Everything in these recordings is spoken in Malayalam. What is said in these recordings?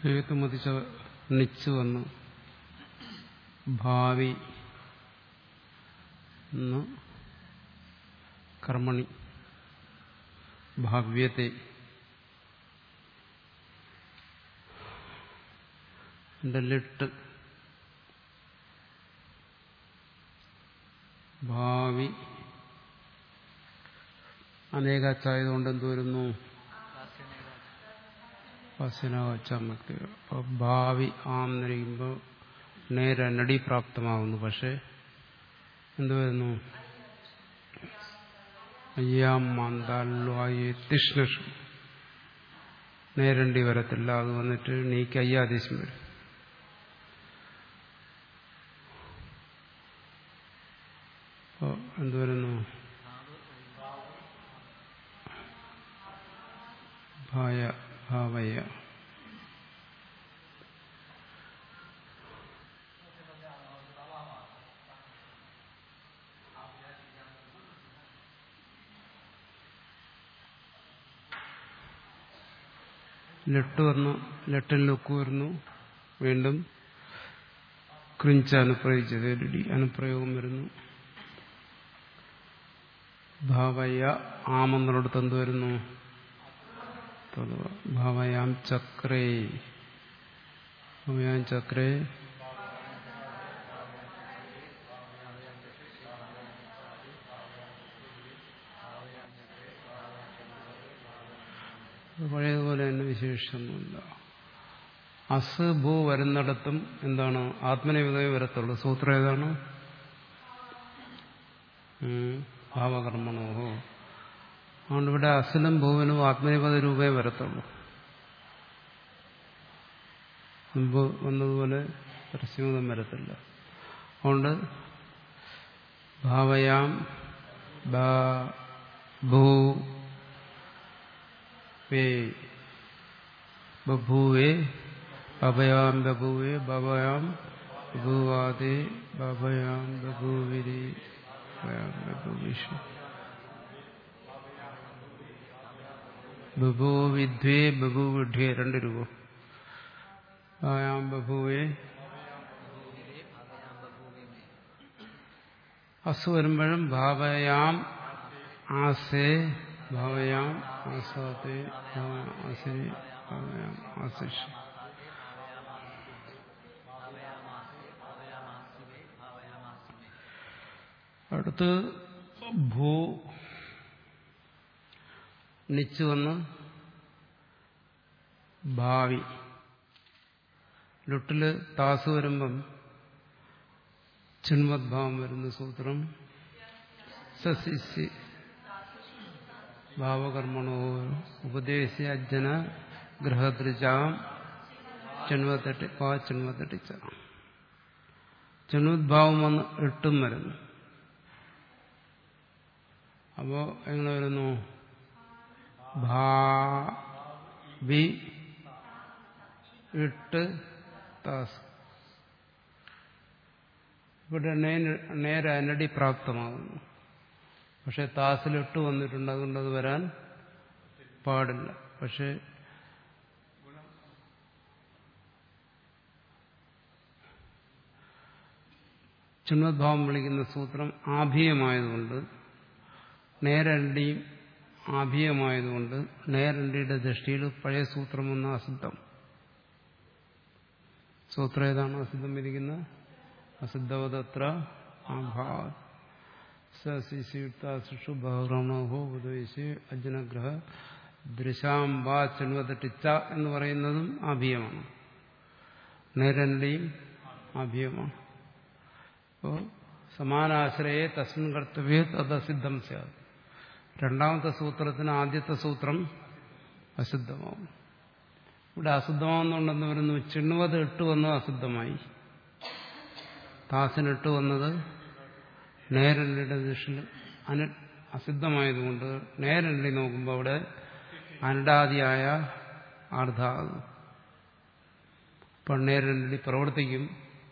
എഴുത്ത് മതിച്ച നിച്ചു വന്നു ഭാവി എന്ന് കർമ്മണി ഭാവ്യത്തെ എന്റെ ലിട്ട് ഭാവി അനേകാച്ചായതുകൊണ്ട് എന്ത് വരുന്നു വസനാവച്ചാമക്തി അപ്പൊ ഭാവി ആം എന്നിരിക്കുമ്പോൾ നേരെ നടി പ്രാപ്തമാകുന്നു പക്ഷെ എന്ത് വരുന്നു അയ്യാം മാന്താലുവായി തിഷ്ണഷു നേരണ്ടി വരത്തില്ല അത് വന്നിട്ട് നീക്ക് അയ്യാദേശം വരും അപ്പോ എന്ത് വരുന്നു ഭായ ഭാവയ ലെട്ട് വന്നു ലെട്ടിൽ ലുക്ക് വരുന്നു വീണ്ടും ക്രിഞ്ച് അനുപ്രയോഗിച്ചത് ലിടി അനുപ്രയോഗം വരുന്നു ഭാവയ ആമെന്നുള്ളിടത്ത് എന്ത് വരുന്നു ഭാവയാം ചക്രേ ഭാവയാം ചക്രേ പഴയതുപോലെ തന്നെ വിശേഷമൊന്നുമില്ല അസ് ഭൂ വരുന്നിടത്തും എന്താണ് ആത്മനിവിധമേ വരത്തുള്ളൂ സൂത്രം ഏതാണ് ഭാവകർമ്മണോഹോ അതുകൊണ്ട് ഇവിടെ അസിലും ഭൂവിനും ആത്മനിപത രൂപേ വരത്തുള്ളൂ മുമ്പ് വന്നതുപോലെ പരസ്യമതം വരത്തില്ല അതുകൊണ്ട് ഭാവയാം ഭൂ വേ ബഭൂവേ ബഭയാം ബഭൂവേ ബഭയാം ബഭൂവാദേ ബഭയാം ബഭൂവിരി ബഭൂവിഷു ബഭൂവിധ്വേ ബഭൂവിഡ്വേ രണ്ട് രൂപം ഭായാം ബഭൂവേ അസു വരുമ്പോഴും ഭാവയാം ആസേ ഭാവയാം ആസാത്തെ ആസേ ഭാവയാം ആസിഷ് അടുത്ത് ഭൂ നിച്ചു വന്ന് ഭാവി ലുട്ടില് താസ് വരുമ്പം ചിന്മദ്ഭാവം വരുന്ന സൂത്രം സസിസി ഭാവകർമ്മണോ ഉപദേശിയ അജ്ജന ഗ്രഹദൃജാം ചിൺവത്തെട്ടി പാ ചിൺവത്തെട്ടിച്ച ചിൺവദ്ഭാവം വന്ന് എട്ടും വരുന്നു അപ്പോ എങ്ങനെ വരുന്നു ഭാവി ഇട്ട് താസ് ഇവിടെ നേരെ അനടി പ്രാപ്തമാകുന്നു പക്ഷെ താസിലിട്ട് വന്നിട്ടുണ്ട് അതുകൊണ്ട് അത് വരാൻ പാടില്ല പക്ഷെ ചുണ്ണദ്ഭാവം വിളിക്കുന്ന സൂത്രം ആഭീയമായതുകൊണ്ട് നേരണ്ടിയും ആഭീയമായതുകൊണ്ട് നേരണ്ടിയുടെ ദൃഷ്ടിയിൽ പഴയ സൂത്രം എന്ന അസിദ്ധം സൂത്രം ഏതാണ് അസിദ്ധം വിധിക്കുന്ന അസിദ്ധവതത്ര അഭാവ സശിശുക്താശിഷു ബഹുറമണോഹോ ഉപദേശി അജ്ഞനഗ്രഹ ദൃശാംബ ചെൺവതട്ടിച്ച എന്ന് പറയുന്നതും ആഭീയമാണ് നേരന്റെയും ആഭീയമാണ് അപ്പോൾ സമാനാശ്രയെ തസ്മിൻ കർത്തവ്യ തദസിദ്ധം സ്യാത് രണ്ടാമത്തെ സൂത്രത്തിന് ആദ്യത്തെ സൂത്രം അസിദ്ധമാവും ഇവിടെ അസിദ്ധമാവുന്നുണ്ടെന്ന് വരുന്നു ചിണ്ണുവത് ഇട്ട് വന്നത് അസിദ്ധമായി താസിനിട്ട് വന്നത് നേരണ്ടിയുടെ ദിശയിൽ അന അസിദ്ധമായതുകൊണ്ട് നേരണ്ടി നോക്കുമ്പോൾ അവിടെ അനടാദിയായ ആർദ്ധാകും അപ്പം നേരണ്ടി പ്രവർത്തിക്കും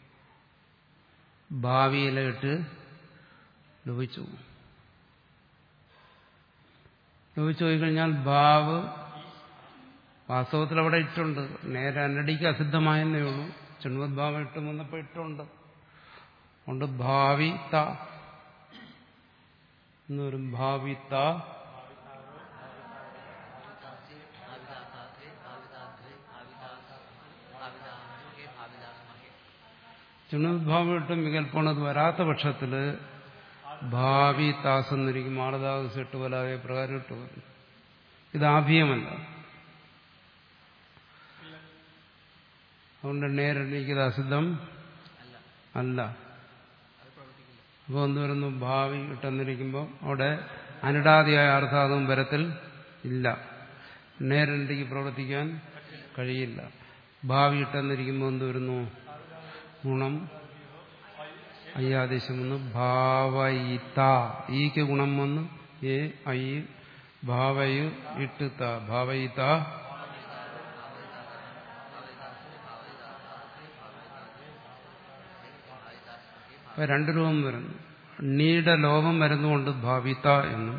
ഭാവിയിലിട്ട് ലോപിച്ചു ലോപിച്ചു പോയി കഴിഞ്ഞാൽ ഭാവ് വാസ്തവത്തിൽ അവിടെ ഇട്ടുണ്ട് നേരെ അന്നടിക്ക് അസിദ്ധമായെന്നേ ഉള്ളൂ ചുണ്വദ്ഭാവം ഇട്ട് വന്നപ്പോൾ ഇട്ടുണ്ട് അതുകൊണ്ട് ഭാവിത എന്ന് വരും ഭാവിത ചുണുദ്ഭാവം ഇട്ടും വികല്പണത് വരാത്ത പക്ഷത്തില് ഭാവി താസ് എന്നിരിക്കും ആളതാസ് ഇട്ട് വലാതെ പ്രകാരം ഇട്ട് വരും ഇത് ആഭ്യമല്ല അതുകൊണ്ട് നേരെണ്ണിക്കത് അസിദ്ധം അല്ല അപ്പോൾ എന്ത് വരുന്നു ഭാവി ഇട്ടെന്നിരിക്കുമ്പോൾ അവിടെ അനിടാതിയായ അർത്ഥാതും വരത്തിൽ ഇല്ല നേരണ്ടിക്ക് പ്രവർത്തിക്കാൻ കഴിയില്ല ഭാവി ഇട്ടെന്നിരിക്കുമ്പോൾ എന്ത് വരുന്നു ഗുണം അയ്യാദേശം വന്ന് ഭാവയിത്ത ഈക്ക് ഗുണം വന്ന് ഏ ഐ ഭാവയു ഇട്ടുത്ത ഭാവയിത്ത അപ്പൊ രണ്ട് രൂപം വരുന്നു നീയുടെ ലോപം വരുന്നുകൊണ്ട് ഭാവിത എന്നും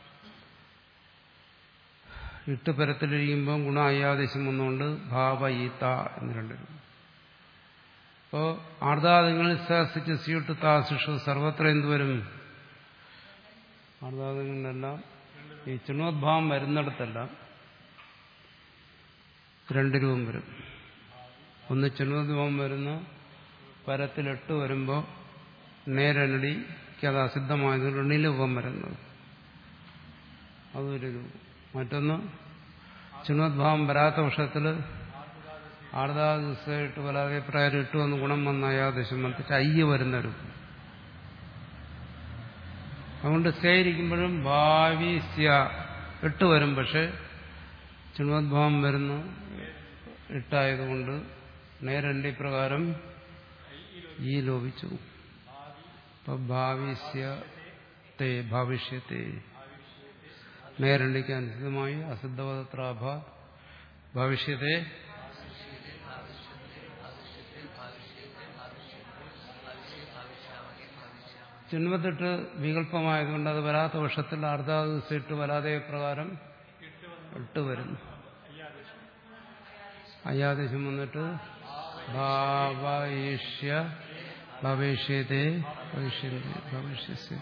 ഇട്ട് പരത്തിലിരിക്കുമ്പോൾ ഗുണ അയ്യാദേശം വന്നുകൊണ്ട് ഭാവയിത്ത എന്ന് രണ്ട് രൂപം അപ്പോ ആർദാദങ്ങളിൽ ശാസിച്ച് സ്യൂട്ട് താശിഷു സർവത്ര എന്തുവരും ആർദാദങ്ങളിലെല്ലാം ഈ ചുണോദ്ഭാവം വരുന്നിടത്തെല്ലാം രണ്ട് രൂപം വരും ഒന്ന് ചുണോദ്ഭാവം വരുന്ന പരത്തിലെട്ട് വരുമ്പോൾ നേരനടിക്ക് അത് അസിദ്ധമായത് എണ്ണിലൂപം വരുന്നത് അതൊരു രൂപം മറ്റൊന്ന് ചുണോദ്ഭാവം വരാത്ത പക്ഷത്തിൽ ആർദാദിവസമായിട്ട് പല അഭിപ്രായം ഇട്ടു വന്ന് ഗുണം വന്ന അയാദശം വന്നിട്ട് അയ്യ വരുന്ന രൂപം അതുകൊണ്ട് സേരിക്കുമ്പോഴും ഭാവി സ്യ ഇട്ട് വരും പക്ഷെ ചുണോദ്ഭാവം വരുന്നു ഇട്ടായതുകൊണ്ട് നേരണ്ടി പ്രകാരം ഈ ലോപിച്ചു ഇപ്പൊ ഭാവിസ്യത്തെ ഭവിഷ്യത്തെ നേരണ്ടിക്ക് അനുസൃതമായി അസിദ്ധവത്രാഭ ഭവിഷ്യത്തെ ജന്മത്തിട്ട് വികല്പമായതുകൊണ്ട് അത് വരാത്ത വർഷത്തിൽ അർദ്ധാദിവസിട്ട് വരാതെ പ്രകാരം ഇട്ട് വരുന്നു അയ്യാദേശം വന്നിട്ട് ഭാവയിഷ്യ ഭവിഷ്യത്തെ ഭവിഷ്യത്തെ ഭവിഷ്യസ്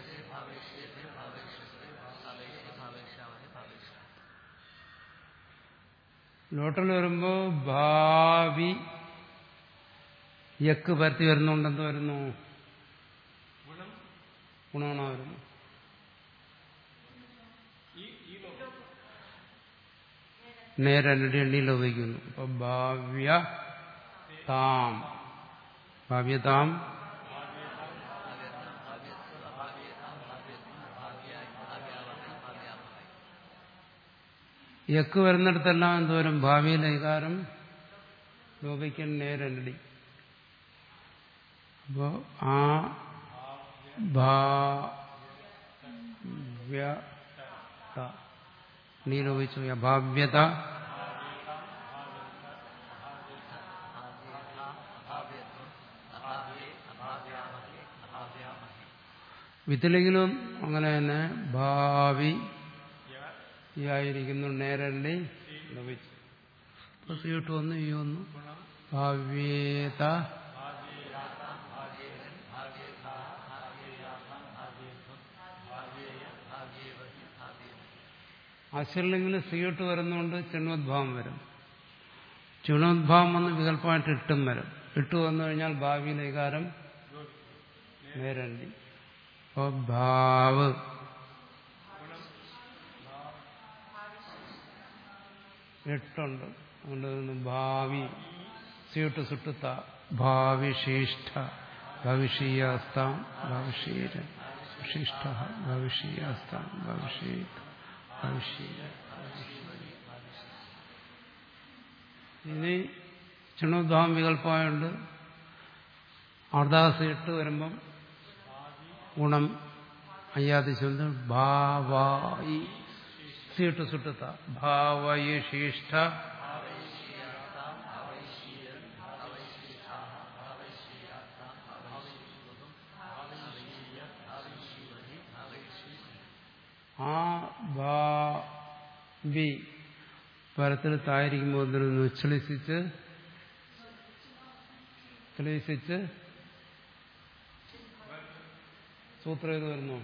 ലോട്ടിൽ വരുമ്പോ ഭാവി യക്ക് പരത്തി വരുന്നുണ്ടെന്ന് വരുന്നു ഗുണമാണ് വരുന്നത് നേരെ അന്നടി എണ്ണിയിൽ ഉപയോഗിക്കുന്നു അപ്പൊ ഭാവ്യ താം ഭാവ്യതാം യക്ക് വരുന്നിടത്തെല്ലാം എന്തോരം ഭാവിയിൽ വികാരം ലോപിക്കൻ നേരനടി അപ്പോ ആ ഭാവ്യത നീ ലോപിച്ചു അഭാവ്യത വിത്തിലെങ്കിലും അങ്ങനെ തന്നെ ഭാവി ആയിരിക്കുന്നു നേരണ്ടി ലഭിച്ചു ഇപ്പൊ സീട്ട് വന്നു ഈ വന്നു ഭാവ്യേത അശ്വല്ലെങ്കിൽ സീട്ട് വരുന്നതുകൊണ്ട് ചുണോദ്ഭാവം വരും ചുണോദ്ഭാവം വന്ന് വികല്പമായിട്ട് ഇട്ടും വരും ഇട്ട് വന്നു കഴിഞ്ഞാൽ ഭാവിയിലെ വികാരം നേരണ്ടി അപ്പോ ഭാവ് എട്ടുണ്ട് അതുകൊണ്ട് ഭാവി സ്യൂട്ട് സുട്ടുത്ത ഭാവി ശിഷ്ട ഭവിഷീയാസ്താം ഭവിഷീര ശിഷ്ട ഭവിഷീയാസ്താം ഭവിഷീ ഭവിഷീര ഇനി ചുണോദ്ഭാവം വികല്പമായുണ്ട് അർദ്ധാസ് ഇട്ട് വരുമ്പം ഗുണം അയ്യാദിശന്ത് ഭാവായി സീട്ട് സുട്ടുത്ത ഭാവയി ശിഷ്ട ആ ഭാവി പരത്തിൽ തായിരിക്കുമ്പോൾ എന്തിരുന്നു ചളിസിച്ച് ക്ലേശിച്ച് സൂത്രം ഏത് വരുന്നു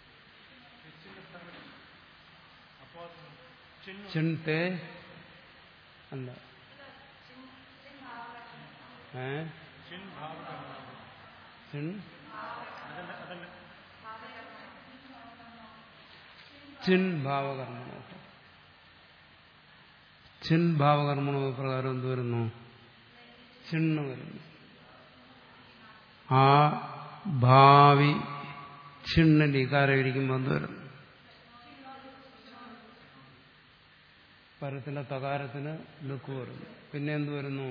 ചിൻ തേ അല്ല ഏ ചിൻ ചിൻ ഭാവകർമ്മണോ ചിൻ ഭാവകർമ്മണോ പ്രകാരം എന്ത് വരുന്നു ചിണ്ണ് വരുന്നു ആ ഭാവി ചിണ്ണിൽ ഇകാരം ഇരിക്കുമ്പോൾ എന്ത് വരുന്നു പരത്തിലെ തകാരത്തിന് ലുക്ക് വരുന്നു പിന്നെ എന്ത് വരുന്നു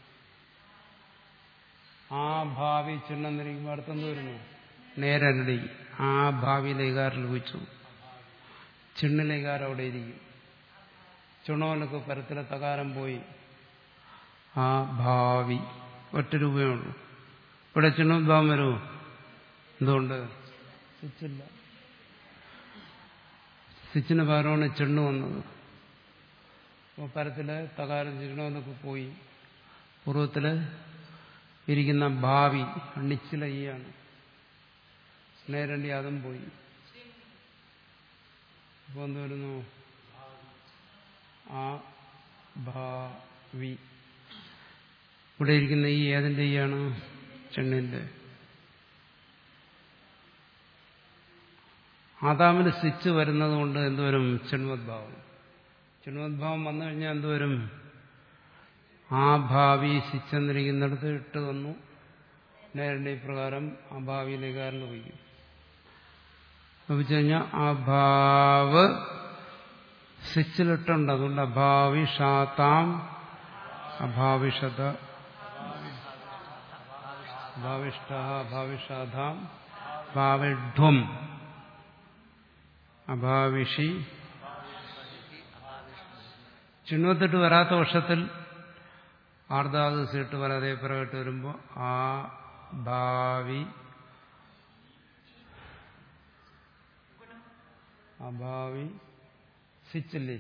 ആ ഭാവി ചിണ്ണെന്നിരിക്കുമ്പോൾ അടുത്തെന്ത് വരുന്നു നേരടി ആ ഭാവിയിലെ ഇകാരം ലഭിച്ചു ചിണ്ണിലെ ഇകാരം അവിടെ ഇരിക്കും ചുണവനക്ക് പരത്തിലെ തകാരം പോയി ആ ഭാവി ഒറ്റ രൂപയേ ഉള്ളൂ ഇവിടെ ചിണ്ണോദ്ഭാവം വരുമോ എന്തുകൊണ്ട് സ്വിച്ചില്ല സ്വിച്ചിന് പകരമാണ് ചെണ്ണു വന്നത് അപ്പോൾ പരത്തില് തകാരം ചിണ്ണോന്നൊക്കെ പോയി പൂർവ്വത്തില് ഇരിക്കുന്ന ഭാവി അണിച്ചില ഈയാണ് സ്നേരണ്ടി അതും പോയി അപ്പോൾ എന്ത് വരുന്നു ആ ഭാവി ഇവിടെ ഇരിക്കുന്ന ഈ ഏതിന്റെ ഈയാണ് ചെണ്ണിന്റെ ആദാമിന് സ്വിച്ച് വരുന്നത് കൊണ്ട് എന്തുവരും ചെണ്മദ്ഭാവം ചെണ്മദ്ഭാവം വന്നു കഴിഞ്ഞാൽ എന്തുവരും ആ ഭാവി സ്വിച്ച് എന്നിരിക്കുന്നിടത്ത് ഇട്ട് വന്നു നേരന്റെ പ്രകാരം ആ ഭാവിയിലേക്ക് കാരണം വയ്ക്കും ലഭിച്ചു കഴിഞ്ഞാൽ അഭാവ് സ്വിച്ചിലിട്ടുണ്ട് അതുകൊണ്ട് അഭാവിഷാത്താം അഭാവിഷത ഭാവിഷ്ട ഭാവിഷാധാം ഭാവിഡ്വം അഭാവിഷി ചിണ്ണത്തിട്ട് വരാത്ത വർഷത്തിൽ ആർദാത് സീട്ട് വരാതെ പിറകിട്ട് വരുമ്പോൾ ആ ഭാവി അഭാവി സ്വിച്ചില്ലേ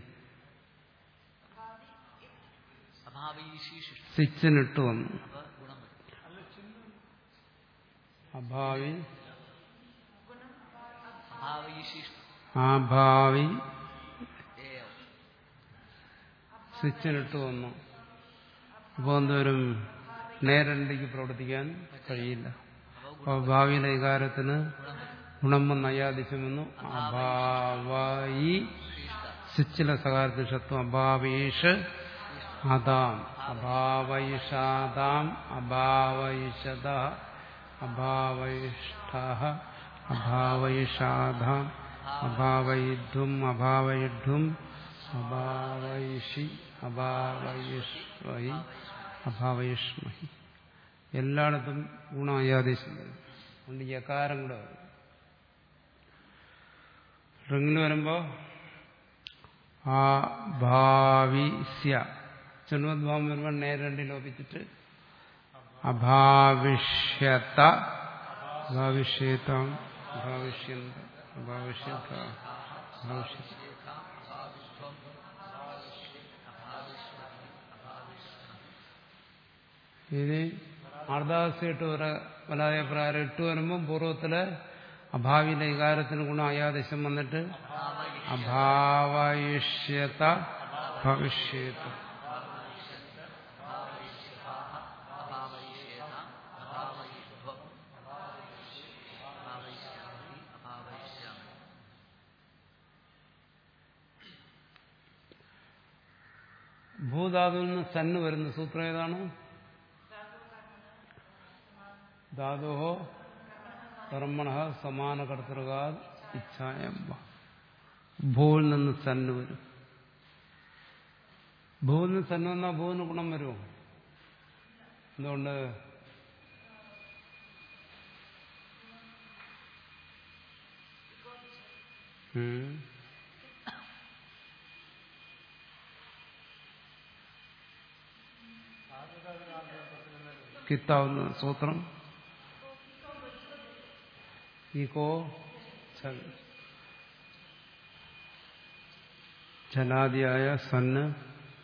സ്വിച്ചിനിട്ട് വന്നു അഭാവി ആ ഭാവി സ്വിച്ചിനിട്ട് വന്നു അപ്പോൾ എന്തോരും നേരണ്ടിക്ക് പ്രവർത്തിക്കാൻ കഴിയില്ല അപ്പോൾ ഭാവിയിലെ വികാരത്തിന് ഗുണം വന്ന് അയാദിശമെന്നു അഭാവായി സ്വിച്ചിലെ സകാരത്തിന് ഷത്വം അഭാവീഷ് അതാം അഭാവൈഷാദാം അഭാവൈഷത അഭാവൈഷ്ഠ അഭാവൈഷാധാം അഭാവൈധ്വം അഭാവൈഢ്വം അഭാവൈഷി അഭാവൈഷ്മഹി അഭാവൈഷ്മഹി എല്ലായിടത്തും ഗുണായാദേശം വരും അതുകൊണ്ട് യകാരം കൂടെ വരും റിങ്ങിന് വരുമ്പോ ആ ഭാവിസ്യ ചുണ്വദ്ഭാവം വരുമ്പോൾ നേരണ്ടി ലോപിച്ചിട്ട് അഭാവിഷ്യത ഭാവിഷ്യതാം ഭാവിഷ്യന്ത അഭാവിഷ്യത ഭാവിഷ്യ ഇനി ആർദാസിട്ട് വരാതെ പ്രകാരം ഇട്ട് വരുമ്പം പൂർവ്വത്തില് അഭാവിയിലെ വികാരത്തിന് ഗുണം അയാദേശം വന്നിട്ട് അഭാവയിഷ്യത ഭവിഷ്യത് ഭൂധാതുവിൽ നിന്ന് സന്ന് വരുന്ന സൂത്രം ഏതാണ് ധാതുഹോ കർമ്മണ സമാന കർത്തൃകാ ഇച്ഛായമ്പ ഭൂവിൽ നിന്ന് സന്ന് വരും ഭൂവിൽ നിന്ന് സന്ന് വന്നാൽ ഭൂവിന് ഗുണം വരുമോ എന്തുകൊണ്ട് ഉം. കിത്താവുന്ന സൂത്രം ഈകോ ഛൽ ഛലാദിയായ സന്ന്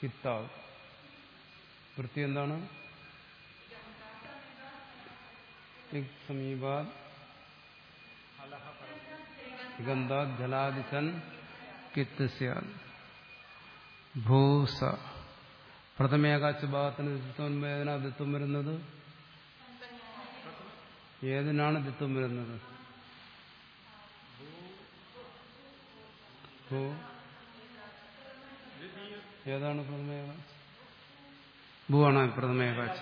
ഹിത്താവ് വൃത്തി എന്താണ് ഇക് സമീപാത് ഇഗന്ധാത് ജലാദിസൻ കിത്ത് സ്യാദ് ഭൂസ പ്രഥമേകാച്ച ഭാഗത്തിന് ദിത്വം ഏതിനാ ദിത്വം വരുന്നത് ഏതിനാണ് ദിത്വം വരുന്നത് ഭൂ ഏതാണ് പ്രഥമേകാച്ച ഭൂവാണ് പ്രഥമേകാച്ച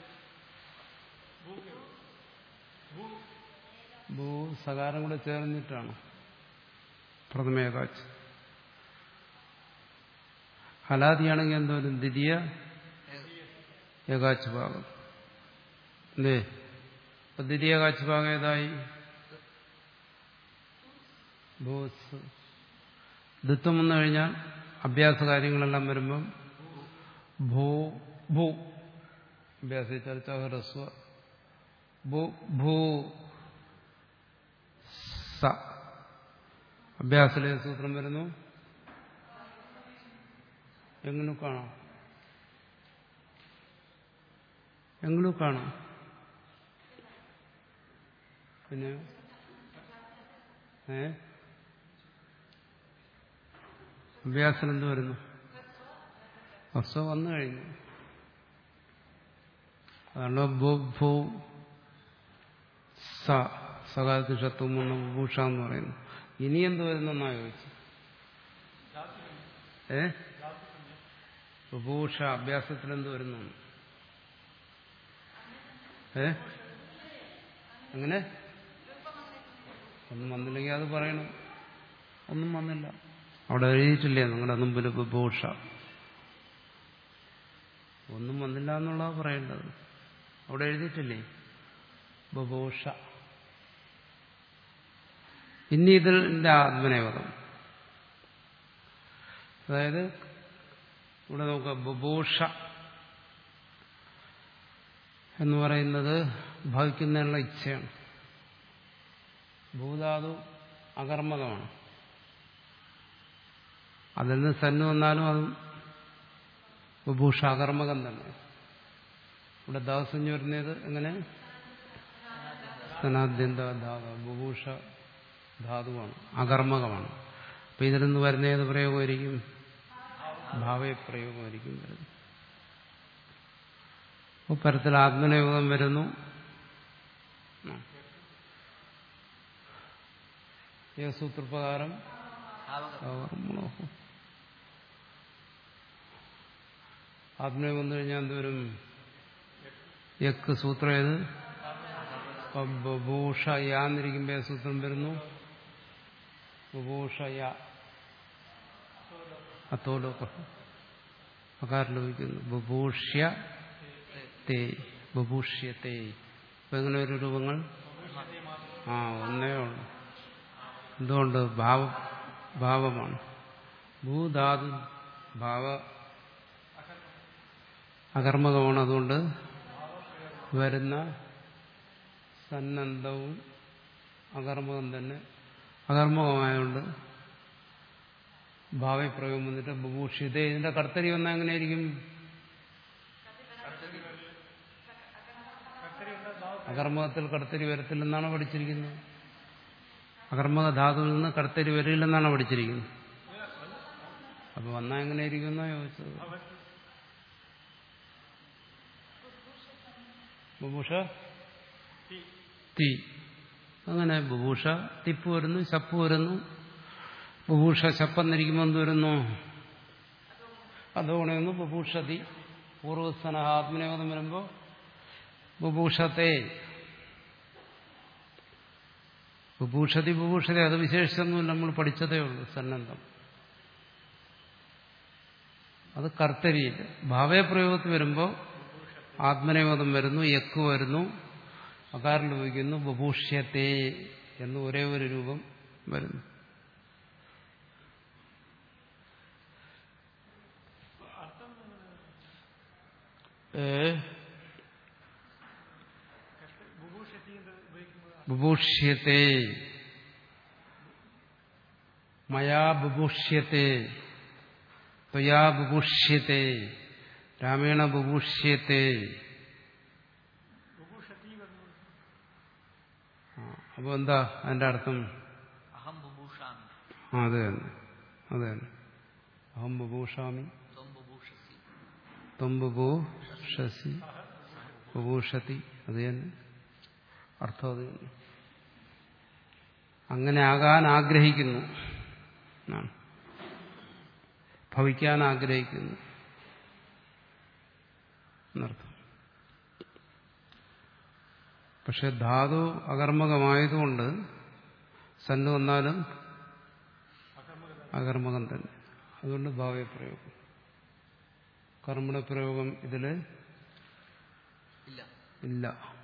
ഭൂ സകാരം കൂടെ ചേർന്നിട്ടാണ് പ്രഥമേകാച്ച് ഹലാദിയാണെങ്കിൽ എന്തോരും ദ്വിതീയ ഏകാച്ച് ഭാഗം എന്തേ അപ്പൊ ദ്വിതീയ ഏകാച്ച് ഭാഗം ഏതായി ഭൂസ് ദ്വിത്വം വന്നു കഴിഞ്ഞാൽ അഭ്യാസ കാര്യങ്ങളെല്ലാം വരുമ്പം ഭൂ ഭൂ അഭ്യാസിച്ചാൽ ചഹ്രസ്വ ഭൂ ഭൂ സ അഭ്യാസത്തിലെ സൂത്രം വരുന്നു എങ്ങനെ കാണാം എങ്ങനെ കാണാം പിന്നെ ഏ അഭ്യാസം എന്ത് വരുന്നു ഹസ്വ വന്നു കഴിഞ്ഞു അതാണ് ഭൂ ഭൂ സ സകാലത്ത് ഷത്വം ഭൂഷ എന്ന് പറയുന്നു ഇനി എന്ത് വരുന്നെന്നാ ചോദിച്ചു ഏ ഭൂഷ അഭ്യാസത്തിൽ എന്ത് വരുന്നു ഏ അങ്ങനെ ഒന്നും വന്നില്ലെങ്കിൽ അത് പറയണം ഒന്നും വന്നില്ല അവിടെ എഴുതിയിട്ടില്ലേ നിങ്ങളുടെ മുമ്പിൽ ഭൂഷ ഒന്നും വന്നില്ല എന്നുള്ളതാ പറയേണ്ടത് അവിടെ എഴുതിയിട്ടില്ലേ ബഭൂഷ ഇനി ഇതിന്റെ ആത്മനേപദം അതായത് ഇവിടെ നോക്കുക ബഭൂഷ എന്ന് പറയുന്നത് ഭവിക്കുന്നതിനുള്ള ഇച്ഛയാണ് ഭൂധാതു അകർമ്മകമാണ് അതിൽ നിന്ന് സന്നു വന്നാലും അതും ബഭൂഷ അകർമ്മകം തന്നെ ഇവിടെ ദാസഞ്ഞു വരുന്നത് എങ്ങനെ സനാദ്യന്ത ധാതു ബഭൂഷ ധാതുവാണ് അകർമ്മകമാണ് അപ്പൊ ഇതിൽ നിന്ന് വരുന്ന ഏത് പ്രയോഗമായിരിക്കും ഭാവപ്രയോഗമായിരിക്കും വരുന്നത് അപ്പോൾ പരത്തിൽ ആത്മനയോഗം വരുന്നു ഏത് സൂത്രപ്രകാരം ആത്മനയോഗം വന്നു കഴിഞ്ഞാൽ എന്തോരും യക്ക് സൂത്രം ഏത് ബഭൂഷ യാന്നിരിക്കുമ്പോ സൂത്രം വരുന്നു ബഭൂഷയ അത്തോലോക അകാരം ലഭിക്കുന്നു ബഭൂഷ്യ തേ ബഭൂഷ്യത്തെ ഇപ്പൊ എങ്ങനെ ഒരു രൂപങ്ങൾ ആ ഒന്നേ ഉള്ളു എന്തുകൊണ്ട് ഭാവ ഭാവമാണ് ഭൂധാതു ഭാവ അകർമ്മകമാണ് അതുകൊണ്ട് വരുന്ന സന്നദ്ധവും അകർമ്മകം തന്നെ അകർമ്മകമായതുകൊണ്ട് ഭാവപ്രയോഗം വന്നിട്ട് ബുഭൂഷിത ഇതിന്റെ കർത്തരി വന്നാൽ എങ്ങനെയായിരിക്കും അകർമ്മകത്തിൽ കർത്തരി വരത്തില്ലെന്നാണ് പഠിച്ചിരിക്കുന്നത് അകർമ്മക ധാതുവിൽ നിന്ന് കർത്തരി വരില്ലെന്നാണ് പഠിച്ചിരിക്കുന്നത് അപ്പൊ വന്നാൽ എങ്ങനെയായിരിക്കും എന്നാ ചോദിച്ചത് ബുഭൂഷ തീ അങ്ങനെ ബുഭൂഷ തിപ്പ് വരുന്നു ശപ്പ് വരുന്നു ബുഭൂഷ ശപ്പെന്നിരിക്കുമ്പോൾ എന്ത് വരുന്നു അതോണെന്ന് ബുഭൂഷതി പൂർവസ്ഥന ആത്മനേപദം വരുമ്പോൾ ബുഭൂഷത്തെ ബുഭൂഷതി ബുഭൂഷതി അത് വിശേഷിച്ചൊന്നുമില്ല നമ്മൾ പഠിച്ചതേ ഉള്ളൂ സന്നദ്ധം അത് കർത്തരിയില്ല ഭാവപ്രയോഗത്തിൽ വരുമ്പോൾ ആത്മനേപദം വരുന്നു യക്ക് വരുന്നു അകാരം ലഭിക്കുന്നു ബഭൂഷ്യത്തെ എന്ന് ഒരേ ഒരു രൂപം വരുന്നു ബുഭൂഷ്യത്തെ മയാ ബുഭൂഷ്യത്തെ ത്വയാ ബുഭുഷ്യത്തെ രാമേണ ബുഭുഷ്യത്തെ അപ്പോൾ എന്താ അതിന്റെ അർത്ഥം അഹം ബുഭൂഷാമി ആ അത് തന്നെ അത് തന്നെ അഹം ബുഭൂഷാമി ത്വം ബുഭൂഷസി ത്വം ബുഭൂഷസി ബുഭൂഷതി അത് തന്നെ അർത്ഥം അത് തന്നെ അങ്ങനെ ആകാൻ ആഗ്രഹിക്കുന്നു എന്നാണ് ഭവിക്കാൻ ആഗ്രഹിക്കുന്നു എന്നർത്ഥം പക്ഷെ ധാതു അകർമ്മകമായതുകൊണ്ട് സന്ന് വന്നാലും അകർമ്മകം തന്നെ അതുകൊണ്ട് ഭാവപ്രയോഗം കർമ്മണ പ്രയോഗം ഇതില് ഇല്ല ഇല്ല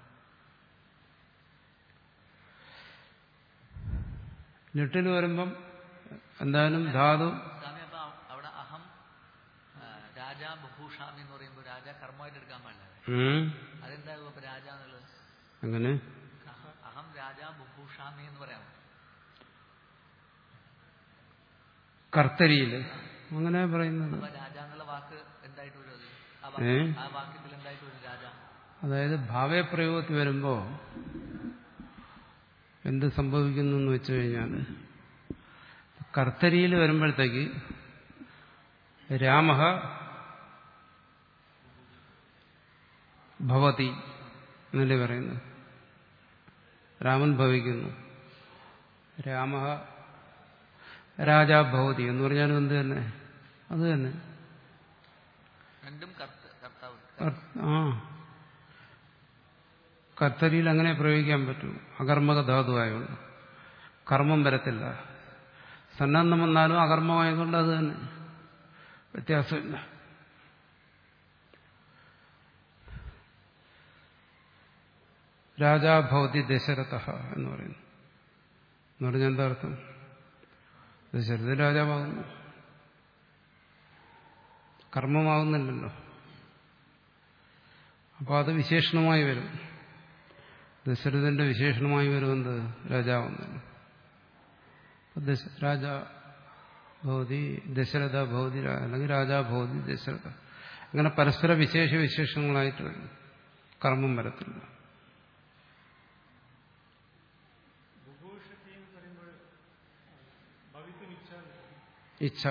ഞെട്ടിൽ വരുമ്പം എന്തായാലും ധാതു സ്വാമി അപ്പൊ അവിടെ അഹം ആ, രാജാ ബുഭൂഷാമി എന്ന് പറയുമ്പോൾ രാജ കർമ്മമായിട്ട് എടുക്കാൻ പാടില്ല ഉം, അതെന്താകും അപ്പൊ രാജ എന്നുള്ളത് അങ്ങനെ അഹ- അഹം രാജാ ബുഭൂഷാമി എന്ന് പറയാം കർത്തരിയില് അങ്ങനെ പറയുന്നത് അപ്പൊ രാജ എന്നുള്ള വാക്ക് എന്തായിട്ട് വരും അത് ആ ഏ? വാക്ക് ആ വാക്യത്തിൽ എന്തായിട്ട് വരും രാജ അതായത് ഭാവപ്രയോഗത്തിൽ വരുമ്പോ എന്ത് സംഭവിക്കുന്നു എന്ന് വെച്ചു കഴിഞ്ഞാൽ കർത്തരിയിൽ വരുമ്പോഴത്തേക്ക് രാമ ഭവതി എന്നല്ലേ പറയുന്നത് രാമൻ ഭവിക്കുന്നു രാമ രാജാ ഭവതി എന്ന് പറഞ്ഞാലും എന്ത് തന്നെ അത് തന്നെ രണ്ടും കർത്ത കർത്താവ് കർ- ആ കർത്തരിയിൽ അങ്ങനെ പ്രയോഗിക്കാൻ പറ്റൂ അകർമ്മക ധാതുവായതുകൊണ്ട് കർമ്മം വരത്തില്ല സന്നദ്ധം വന്നാലും അകർമ്മമായതുകൊണ്ട് അത് തന്നെ വ്യത്യാസമില്ല രാജാഭവതി ദശരഥ എന്ന് പറയുന്നു എന്ന് പറഞ്ഞാൽ എന്താ അർത്ഥം ദശരഥ രാജാവാകുന്നു കർമ്മമാകുന്നില്ലല്ലോ അപ്പോൾ അത് വിശേഷണമായി വരും ദശരഥന്റെ വിശേഷണമായി വരുമെന്ത് രാജാവെന്നാണ് അപ്പോൾ ദശ രാജ ഭവതി ദശരഥ ഭവതി രാ- അല്ലെങ്കിൽ രാജാ ഭവതി ദശരഥ അങ്ങനെ പരസ്പര വിശേഷ വിശേഷങ്ങളായിട്ട് വരും കർമ്മം വരത്തില്ല ഇച്ഛ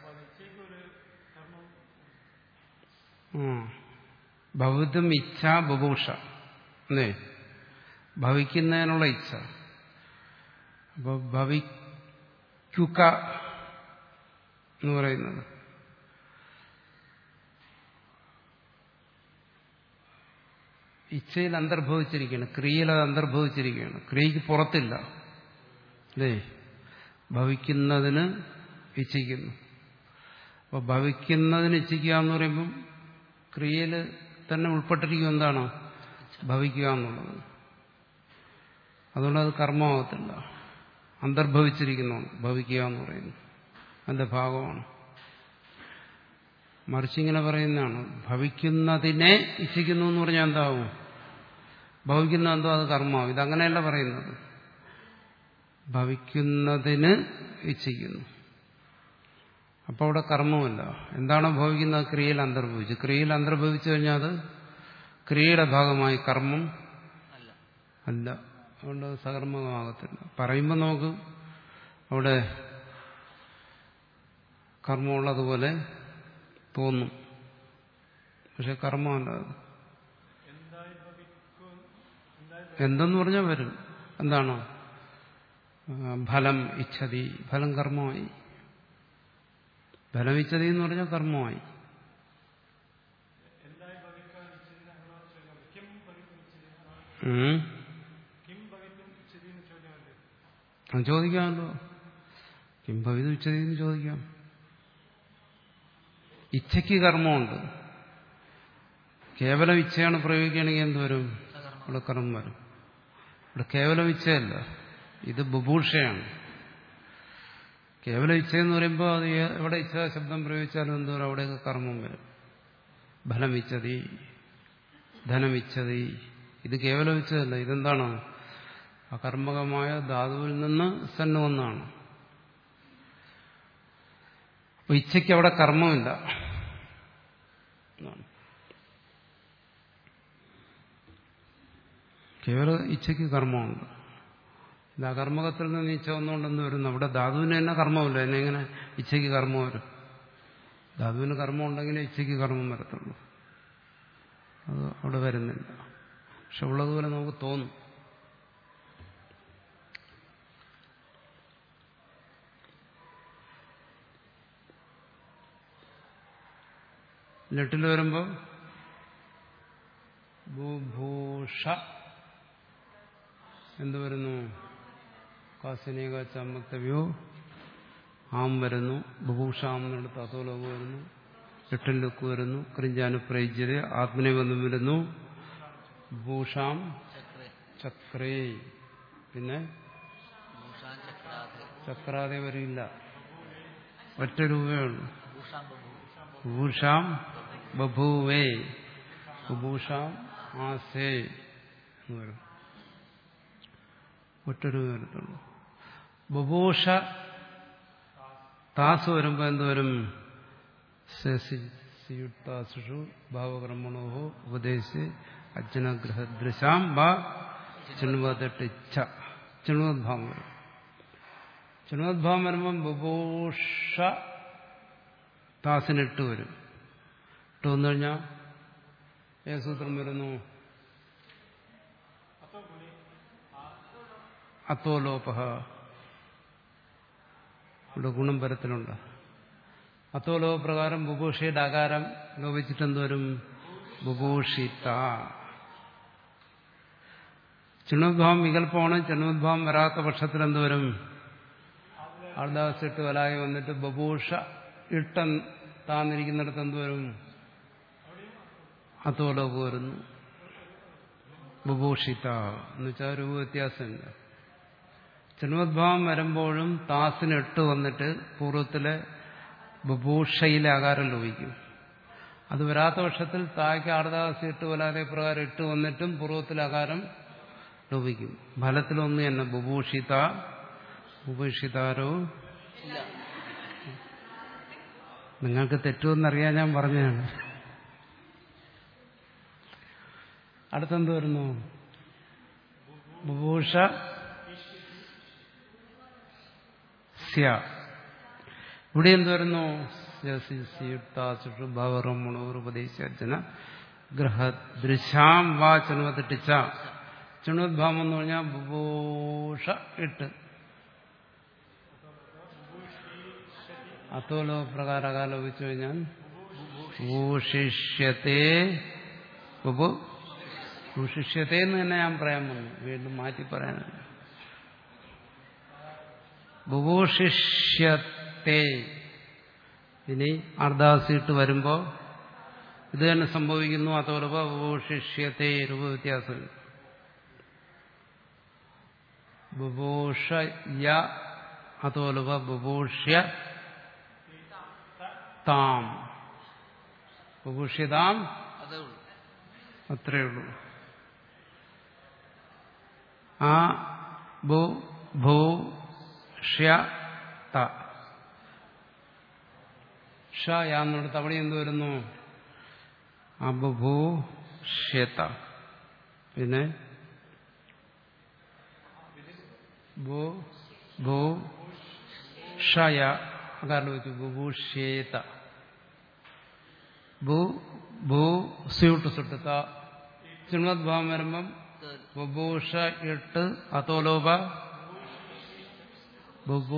ഭവിതും ഇച്ഛ ബുഭൂഷ അല്ലേ ഭവിക്കുന്നതിനുള്ള ഇച്ഛ അപ്പൊ ഭവിക്കുക എന്ന് പറയുന്നത് ഇച്ഛയിൽ അന്തർഭവിച്ചിരിക്കുകയാണ് ക്രിയയിൽ അത് അന്തർഭവിച്ചിരിക്കുകയാണ് ക്രിയക്ക് പുറത്തില്ല അല്ലേ ഭവിക്കുന്നതിന് ഇച്ഛിക്കുന്നു അപ്പൊ ഭവിക്കുന്നതിന് ഇച്ഛിക്കുക എന്ന് പറയുമ്പം ക്രിയയിൽ തന്നെ ഉൾപ്പെട്ടിരിക്കും എന്താണ് ഭവിക്കുക എന്നുള്ളത് അതുകൊണ്ട് അത് കർമ്മമാകത്തില്ല അന്തർഭവിച്ചിരിക്കുന്നു ഭവിക്കുക എന്ന് പറയുന്നു അതിന്റെ ഭാഗമാണ് മറിച്ച് ഇങ്ങനെ പറയുന്നതാണ് ഭവിക്കുന്നതിനെ ഇച്ഛിക്കുന്നു എന്ന് പറഞ്ഞാൽ എന്താവും ഭവിക്കുന്ന എന്തോ അത് കർമ്മമാവും ഇതങ്ങനെയല്ല പറയുന്നത് ഭവിക്കുന്നതിന് ഇച്ഛിക്കുന്നു അപ്പോൾ അവിടെ കർമ്മമല്ല എന്താണോ ഭവിക്കുന്നത് ക്രിയയിൽ അന്തർഭവിച്ചു ക്രിയയിൽ അന്തർഭവിച്ചു കഴിഞ്ഞാൽ അത് ക്രിയയുടെ ഭാഗമായി കർമ്മം അല്ല അല്ല അതുകൊണ്ട് അത് സകർമ്മമാകത്തില്ല പറയുമ്പോൾ നമുക്ക് അവിടെ കർമ്മമുള്ളതുപോലെ തോന്നും പക്ഷെ കർമ്മമല്ല അത് എന്തെന്ന് പറഞ്ഞാൽ വരും എന്താണോ ആ, ഫലം ഇച്ഛതി ഫലം കർമ്മമായി ഫലം ഇച്ഛതി എന്ന് പറഞ്ഞാൽ കർമ്മമായി ഉം. അത് ചോദിക്കാമല്ലോ കിം ഭവിതു ഇച്ഛതി എന്ന് ചോദിക്കാം ഇച്ഛയ്ക്ക് കർമ്മമുണ്ട് കേവലം ഇച്ഛയാണ് പ്രയോഗിക്കുകയാണെങ്കിൽ എന്ത് വരും സകർമ്മം ഇവിടെ കർമ്മം വരും ഇവിടെ കേവലം ഇച്ഛയല്ല ഇത് ബുഭൂഷയാണ് കേവല ഇച്ഛ എന്ന് പറയുമ്പോൾ അത് ഏ- എവിടെ ഇച്ഛ ശബ്ദം പ്രയോഗിച്ചാലും എന്ത് വരും അവിടെയൊക്കെ കർമ്മം വരും ഫലം ഇച്ഛതി ധനം ഇച്ഛതി ഇത് കേവലം ഇച്ഛതല്ല ഇതെന്താണ് അകർമ്മകമായ ധാതുവിൽ നിന്ന് സന്ന ഒന്നാണ് അപ്പൊ ഇച്ഛയ്ക്ക് അവിടെ കർമ്മമില്ല എന്നാണ്. കേവല ഇച്ഛയ്ക്ക് കർമ്മമുണ്ട് ഇത് അകർമ്മകത്തിൽ നിന്ന് ഇച്ഛ ഒന്നുകൊണ്ടെന്ന് വരുന്നു അവിടെ ധാതുവിന് തന്നെ കർമ്മമില്ല എന്നെ എങ്ങനെ ഇച്ഛയ്ക്ക് കർമ്മം വരും ധാതുവിന് കർമ്മം ഉണ്ടെങ്കിലേ ഇച്ഛയ്ക്ക് കർമ്മം വരത്തുള്ളൂ അത് അവിടെ വരുന്നില്ല പക്ഷെ ഉള്ളതുപോലെ നമുക്ക് തോന്നും ലെട്ടിൽ വരുമ്പോൾ ബുഭൂഷ എന്ത് വരുന്നു കാസിനീക ചമ്മത്തവ്യോ ആം വരുന്നു ബുഭൂഷാം എന്നെടുത്ത് അതോലോകം വരുന്നു എട്ടിൽ ലുക്ക് വരുന്നു ക്രിഞ്ചാനുപ്രയിച്ചത് ആത്മനിബന്ധം വരുന്നു ഭൂഷാം ചക്രേ ചക്രേ പിന്നെ ഭൂഷാൻ ചക്രാതെ ചക്രാതെ വരില്ല ഒറ്റ രൂപയേ ഉള്ളൂ ഭൂഷാം ബഭൂ ബുഭൂഷാം ബഭൂവേ ബുഭൂഷാം ആസേ എന്ന് വരും ഒറ്റ രൂപ വരത്തുള്ളൂ ബുഭൂഷ താസ് വരുമ്പോ എന്തുവരും സിയുക്താസുഷു ഭാവകർമ്മണോ ഉപദേശിച്ച് അജ്ജനഗ്രഹദൃശാം വാ ചിണുവതിച്ച ചിണുവദ്ഭാവം വരും ചിണുവദ്ഭാവം വരുമ്പം ബുഭൂഷ താസിനിട്ട് വരും ഇട്ട് വന്നു കഴിഞ്ഞാൽ ഏത് സൂത്രം വരുന്നു അത്തോലോപഹ ഇവിടെ ഗുണം പരത്തിലുണ്ട് അത്തോലോപ പ്രകാരം ബുഭൂഷയുടെ ആകാരം ലോപിച്ചിട്ട് എന്തുവരും ബുഭൂഷിത ചിണുദ്ഭാവം വികല്പമാണ് ചിണുദ്ഭാവം വരാത്ത പക്ഷത്തിൽ എന്തുവരും ആൾദാസിട്ട് വലായി വന്നിട്ട് ബഭൂഷ ഇട്ട താന്നിരിക്കുന്നിടത്ത് എന്തുവരും അത്തോലോപ് വരുന്നു ബുഭൂഷിത എന്ന് വെച്ചാൽ രൂപ വ്യത്യാസമില്ല ചിന്മദ്ഭാവം വരുമ്പോഴും താസിന് ഇട്ട് വന്നിട്ട് പൂർവ്വത്തിലെ ബുഭൂഷയിലെ ആകാരം ലോപിക്കും അത് വരാത്ത പക്ഷത്തിൽ തായ്ക്ക് ആർദാസി ഇട്ട് വരാതെ പ്രകാരം ഇട്ട് വന്നിട്ടും പൂർവ്വത്തിലെ ആകാരം ലോപിക്കും ഫലത്തിലൊന്ന് തന്നെ ബുഭൂഷിത ബുഭൂഷിതാരോ ഇല്ല നിങ്ങൾക്ക് തെറ്റുമെന്നറിയാൻ ഞാൻ പറഞ്ഞതാണ് അടുത്തെന്ത് വരുന്നു ബുഭൂഷ സ്യ ഇവിടെ എന്ത് വരുന്നു ഭാവറമണോപദേശന ഗ്രഹദൃശാം വാ ചുണുവത്തിട്ടിച്ച ചുണുദ്ഭാവം എന്ന് പറഞ്ഞാൽ ബുഭൂഷ ഇട്ട് അത്തോലോ പ്രകാരകാലോപിച്ചു കഴിഞ്ഞാൽ ഭൂഷിഷ്യത്തെ ഉപ ഭൂഷിഷ്യത്തെ എന്ന് തന്നെ ഞാൻ പറയാൻ വന്നു വീണ്ടും മാറ്റി പറയാനാണ് ബുഭൂഷിഷ്യത്തെ ഇനി അർദ്ധാസിട്ട് വരുമ്പോൾ ഇത് തന്നെ സംഭവിക്കുന്നു അതോലപ ബുഭൂഷിഷ്യത്തെ രൂപ വ്യത്യാസം ബുഭൂഷയ അതോലപ ബുഭൂഷ്യ താം ബുഭൂഷ്യതാം അതേ ഉള്ളൂ അത്രയേ ഉള്ളൂ ആ ബു ഭൂ ഷ്യ ത ഷ യാന്നിടത്ത് അവിടെ എന്ത് വരുന്നു അബഭൂ ഷ്യത പിന്നെ ഭൂ ഭൂ ഷയ അകാരം വെച്ചു ബുഭൂഷ്യേത ഭൂ ഭൂ സ്യൂട്ട് സുട്ടത്ത ചിണ്വദ്ഭാവം വരുമ്പം ബുഭൂഷ ഇട്ട് അതോലോപ ബുഭൂ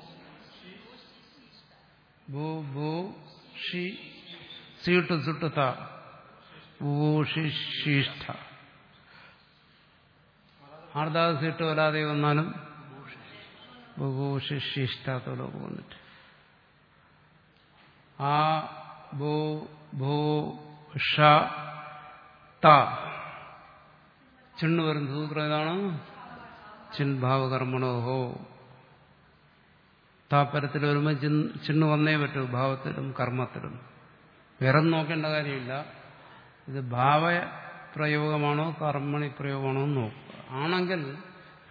ഭൂ ഭൂ ഷി സ്യൂട്ട് സുട്ടത്ത ഭൂഷിഷ്ഠ ആർദാസ് ഇട്ട് വരാതെ വന്നാലും ബുഭൂഷിഷ്ഠത്തോലോപം വന്നിട്ട് ആ ഭൂ ഭൂ ഷ ത ചിണ്ണ് വരുന്ന സൂത്രം ഏതാണ് ചിൻഭാവകർമ്മണോഹോ താപ്പരത്തിൽ വരുമ്പോൾ ചിണ്ണ് വന്നേ പറ്റൂ ഭാവത്തിലും കർമ്മത്തിലും വേറെ നോക്കേണ്ട കാര്യമില്ല ഇത് ഭാവ പ്രയോഗമാണോ കർമ്മണി പ്രയോഗമാണോ എന്ന് നോക്കുക ആണെങ്കിൽ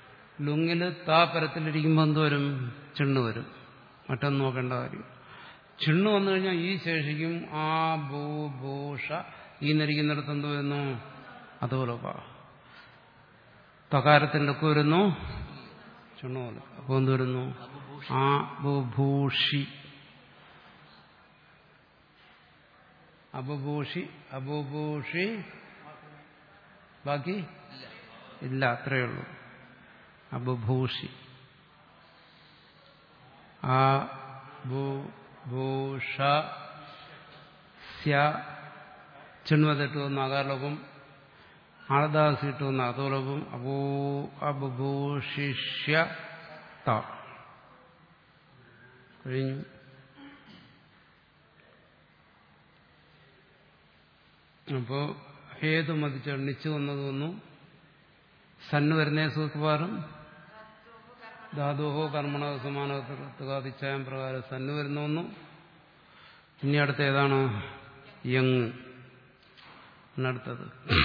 ലുങ്ങിൽ താ പരത്തിലിരിക്കുമ്പോൾ എന്ത് വരും ചിണ്ണ് വരും മറ്റൊന്നും നോക്കേണ്ട കാര്യം ചിണ്ണു വന്നു കഴിഞ്ഞാൽ ഈ ശേഷിക്കും ആ ഭൂ ഭൂഷ ഈ നിരിക്കുന്നിടത്ത് എന്ത് വരുന്നു അതുപോലെ തകാരത്തിന്റെ ഒക്കെ വരുന്നു ചിണ്ണു പോലെ അപ്പൊ എന്ത് വരുന്നു അബുഭൂഷ ആ ബുഭൂഷി അബുഭൂഷി അബുഭൂഷി ബാക്കി ഇല്ല ഇല്ല അത്രയേ ഉള്ളൂ അബുഭൂഷി ആ ഭൂഷ സ്യ ചിണ്വതിട്ട് വന്ന അകാരലോപം ആളദാസിട്ട് വന്ന അതോലോപം അബൂ അബുഭൂഷിഷ്യ ത കഴിഞ്ഞു അപ്പോ ഹേതു മതിച്ച് എണ്ണിച്ചു വന്നത് വന്നു സന്ന് വരുന്നേ സൂത്രപാരം ധാതുഹോ കർമ്മണ സമാനത്തിച്ചായം പ്രകാരം സന്ന് വരുന്ന ഒന്നു ഇനി അടുത്ത ഏതാണ് യങ് അടുത്തത്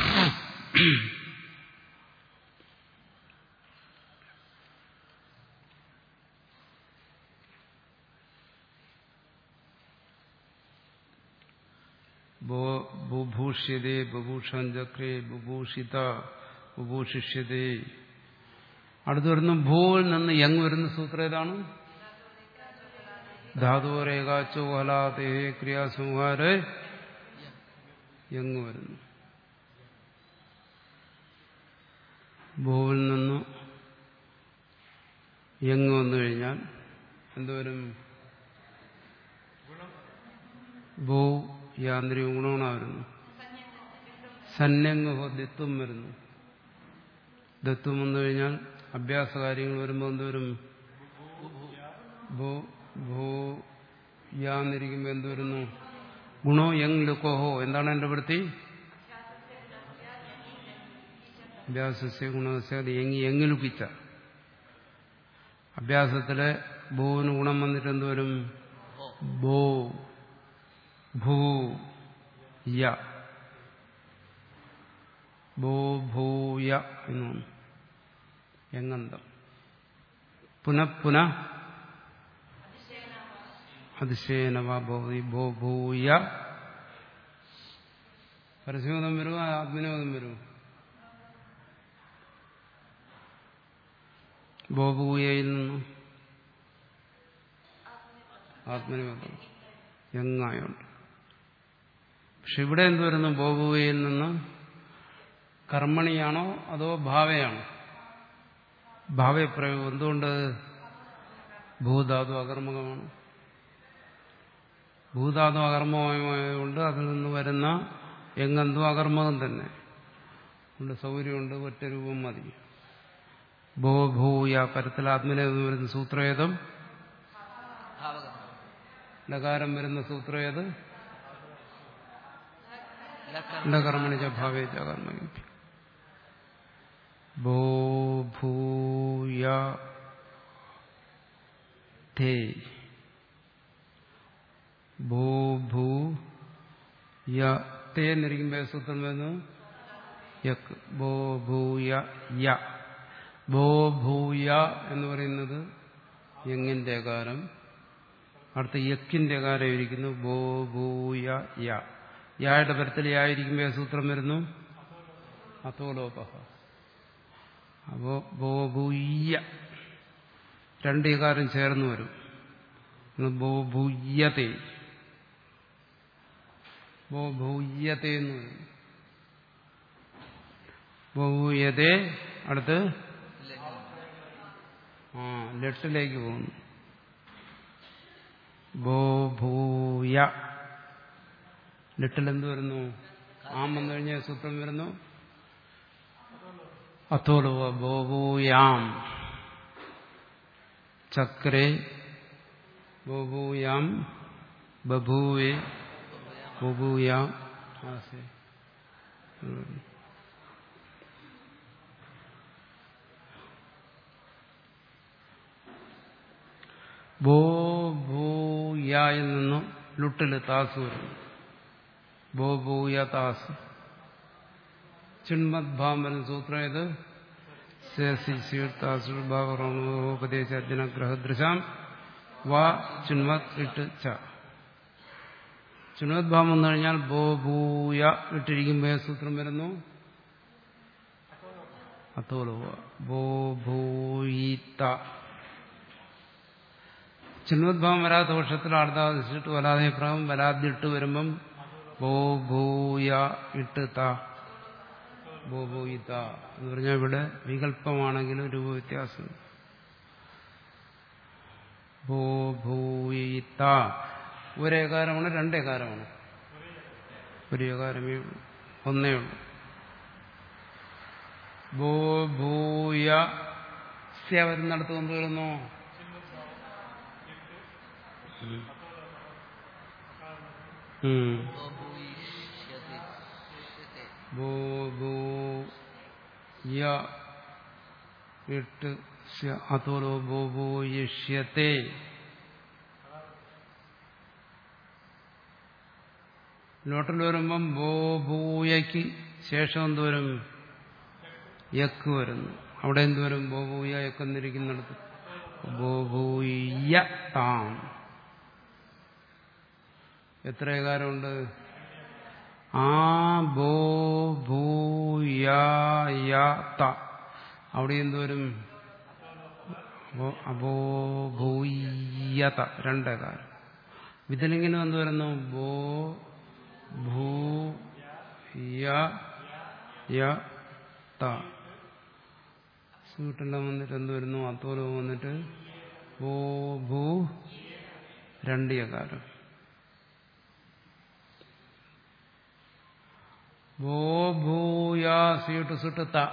ബുഭൂഷ്യതേ ബുഭൂഷൻ ചക്രേ ബുഭൂഷിത ബുഭൂഷിഷ്യതേ അടുത്ത് വരുന്ന ഭൂവിൽ നിന്ന് യങ് വരുന്ന സൂത്രം ഏതാണ് ധാതുരേഖാച്ചോ ഹലാതേ ക്രിയാസംഹാരെ യങ് വരുന്നു ഭൂവിൽ നിന്ന് യങ് വന്നു കഴിഞ്ഞാൽ എന്തുവരും ഭൂ യാന്ത്രിക ഗുണമാണ് വരുന്നു സന്യങ് ദത്വം വരുന്നു ദത്വം വന്നു കഴിഞ്ഞാൽ അഭ്യാസ കാര്യങ്ങൾ വരുമ്പോൾ എന്തുവരും ഭൂ ഭൂ യാന്നിരിക്കുമ്പോൾ എന്ത് വരുന്നു ഗുണോ യങ് ലുക്കോഹോ എന്താണ് എന്റെ വൃത്തി അഭ്യാസസ്യ ഗുണസ്യ യങ് യങ് ലുക്കിച്ച അഭ്യാസത്തിലെ ഭൂവിന് ഗുണം വന്നിട്ട് എന്തുവരും ഹോ ഭൂ ഭൂ യ ഭൂ ഭൂയ എന്നാണ് എങ്ങന്തം പുനഃ പുനഃ അതിശയനവ ഭവതി ഭോ ഭൂയ പരസ്യബോധം വരുമോ ആത്മനിബോധം വരുമോ ഭോഭൂയയിൽ നിന്നും ആത്മനിബോധം എങ്ങായുണ്ട് പക്ഷെ ഇവിടെ എന്ത് വരുന്നു ഭോഭൂയയിൽ നിന്ന് കർമ്മണിയാണോ അതോ ഭാവയാണോ ഭാവപ്രയോഗം എന്തുകൊണ്ട് ഭൂധാതു അകർമ്മകമാണ് ഭൂധാതു അകർമ്മമായതുകൊണ്ട് അതിൽ നിന്ന് വരുന്ന എങ്ങെന്തും അകർമ്മകം തന്നെ അതുകൊണ്ട് സൗകര്യമുണ്ട് ഒറ്റ രൂപം മതി ഭോ ഭൂയ പരത്തിൽ ആത്മനെ വരുന്ന സൂത്രേതം ഭാവകം ലകാരം വരുന്ന സൂത്രേത് ലക്കർ ലകർമ്മണിച്ച ഭാവേച്ച കർമ്മ ഭോ ഭൂയ തേ ഭൂ ഭൂ യ തേ എന്നിരിക്കുമ്പോൾ സൂത്രം വരുന്നു യക് ഭോ ഭൂയ യ ഭോ ഭൂയ എന്ന് പറയുന്നത് യങ്ങിന്റെ കാരം അടുത്ത യക്കിന്റെ കാരം ഇരിക്കുന്നു ഭോ ഭൂയ യ യായുടെ പരത്തിൽ യായിരിക്കുമ്പോൾ സൂത്രം വരുന്നു അത്തോലോപഹ അപ്പോ ഭോ ഭൂയ്യ രണ്ട് യകാരം ചേർന്ന് വരും ഒന്ന് ഭോ ഭൂയ്യത്തെ ഭോ ഭൂയ്യത്തെ എന്ന് വരും ഭോ ഭൂയത്തെ അടുത്ത് ആ ലെട്ടിലേക്ക് പോകുന്നു ഭോ ഭൂയ ലിട്ടിൽ എന്ത് വരുന്നു ആം വന്നു കഴിഞ്ഞാൽ സൂത്രം വരുന്നു അത്തോളുവ ബോഭൂയാം ചക്രേ ബോഭൂയാം ബഭൂവേ ബോഭൂയാം ആസേ ബോ ഭൂയായിൽ നിന്നും ലുട്ടില് താസ് വരുന്നു ബോ ഭൂയ താസ് ചിന്മദ്ഭാം വരുന്ന സൂത്രം ഇത് ഉപദേശ അർജുന ഗ്രഹദൃശാം വാ ചിന്മത് ഇട്ട് ച ചുനോദ്ഭാവം വന്നു കഴിഞ്ഞാൽ ബോ ഭൂയ ഇട്ടിരിക്കുമ്പോൾ ഏത് സൂത്രം വരുന്നു അത്തോലോ ബോ ഭൂയിത്ത ചിന്മദ്ഭാവം വരാത്ത പക്ഷത്തിൽ അർദ്ധാദിച്ചിട്ട് വരാതെ പ്രാവം വരാതിട്ട് വരുമ്പം ബോ ഭൂയ ഇട്ട് ത ബോ ഭൂയിത്ത എന്ന് പറഞ്ഞാൽ ഇവിടെ വികല്പമാണെങ്കിലും രൂപവ്യത്യാസം ബോ ഭൂയിത്ത ഒരേകാരമാണ് രണ്ടേകാരമാണ് ഒരു ഏകാരമേ ഉള്ളൂ ഒന്നേ ഉള്ളൂ ബോ ഭൂയ സ്യ വരുന്നിടത്ത് കൊണ്ട് വരുന്നു ഉം. ഭൂയിഷ്യത്തെ ഇഷ്യത്തെ. ബോ ഭൂ യ ഇട്ട് സ്യ അതോലോ ബോ ഭൂയിഷ്യത്തെ ലോട്ടിൽ വരുമ്പം ബോ ഭൂയയ്ക്ക് ശേഷം എന്ത് വരും യക്ക് വരുന്നു അവിടെ എന്ത് വരും ബോ ഭൂയ യക്കെന്നിരിക്കുന്നിടത്ത് ബോ ഭൂയ താം എത്ര ഏകാരമുണ്ട് ആ ബോ ഭൂയ ത അവിടെ എന്ത് വരും അബോ- അബോ ഭൂയത രണ്ടേകാരം ഇതിലിങ്ങനെ എന്ത് വരുന്നു ബോ ഭൂ യ യ ത സൂട്ടെല്ലാം വന്നിട്ട് എന്ത് വരുന്നു അത്തോലം വന്നിട്ട് ബോ ഭൂ രണ്ട് യകാരം ബോ ഭൂയാ സീട്ട് സുട്ട് ത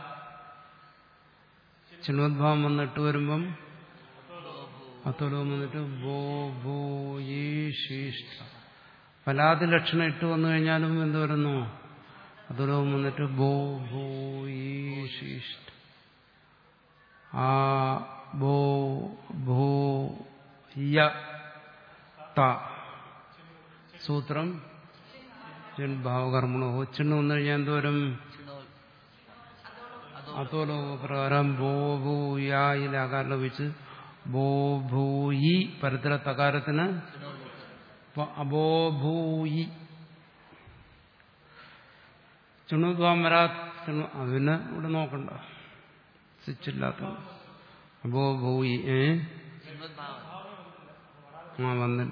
ചിന്മദ്ഭാവം വന്നിട്ട് വരുമ്പം അത്തോലം വന്നിട്ട് ബോ ഭൂയിഷ്ട ഫലാതി ലക്ഷണം ഇട്ട് വന്നു കഴിഞ്ഞാലും എന്ത് വരുന്നു അത്തോലം വന്നിട്ട് ബോ ഭൂയിഷ്ട ആ ബോ ഭൂ യ ത സൂത്രം ഭാവകർമ്മണോ ചിണ്ണു വന്നു കഴിഞ്ഞാൽ എന്തോരം ചിണോൽ അതോലോ പ്രകാരം ബോ ഭൂയായിൽ ആകാരം ലഭിച്ച് ബോ ഭൂയി പരത്തിലെ തകാരത്തിന് ചിണോൽ പ- അബോ ഭൂയി ചുണുദ്വാം വരാ ചുണു അത് പിന്നെ ഇവിടെ നോക്കണ്ട സ്വിച്ചില്ലാത്ത അബോ ഭൂയി ഏ ചിന്മദ്ഭാവം ആ വന്നില്ല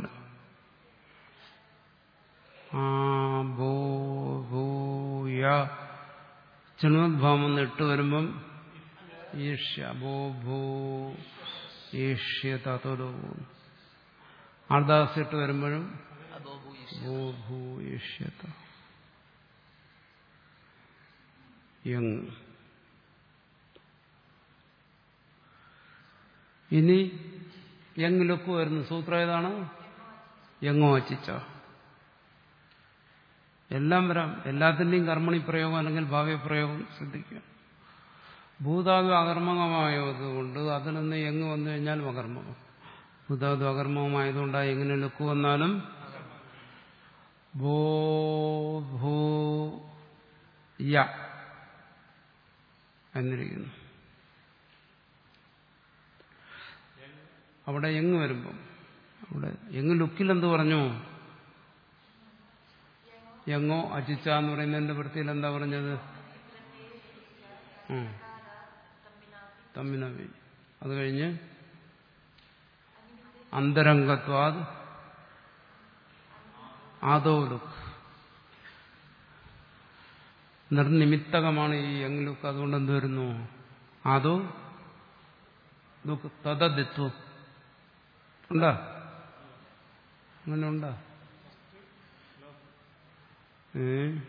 ആ ബോ ഭൂയ ചുണുദ്ഭാവം വന്ന് ഇട്ട് വരുമ്പം ഈഷ്യ ബോ ഭൂ ഈഷ്യ തത്തോലോ ആർദാസ് ഇട്ട് വരുമ്പോഴും അതോ ഭൂയിഷ്യ ബോ ഭൂ ഈഷ്യത യങ് ഇനി യങ് ലുക്ക് വരുന്നു സൂത്രം ഏതാണ് യങ്ങോ അച്ചിച്ച എല്ലാം വരാം എല്ലാത്തിൻ്റെയും കർമ്മണി പ്രയോഗം അല്ലെങ്കിൽ ഭാവ്യപ്രയോഗം ശ്രദ്ധിക്കുക ഭൂതാതു അകർമ്മകമായതുകൊണ്ട് അതിൽ നിന്ന് യങ് വന്നു കഴിഞ്ഞാൽ അകർമ്മകം ഭൂതാതു അകർമ്മകമായതുകൊണ്ട് എങ്ങനെ ലുക്ക് വന്നാലും ഭൂ ഭൂ യ എന്നിരിക്കുന്നു അവിടെ എങ്ങ് വരുമ്പം അവിടെ എങ്ങ് ലുക്കിൽ എന്ത് പറഞ്ഞു എങ്ങോ അച്ചിച്ച എന്ന് പറയുന്നതിന്റെ വൃത്തിയിൽ എന്താ പറഞ്ഞത് ഉം. തമ്മിനവി അത് കഴിഞ്ഞ് അന്തരംഗത്വാത് ആദോ ലുക്ക് നിർനിമിത്തകമാണ് ഈ യങ് ലുക്ക് അതുകൊണ്ട് എന്ത് വരുന്നു ആദോ ലുക്ക് തദദിത്വം ഉണ്ടാ അങ്ങനെ ഉണ്ടാ ഏ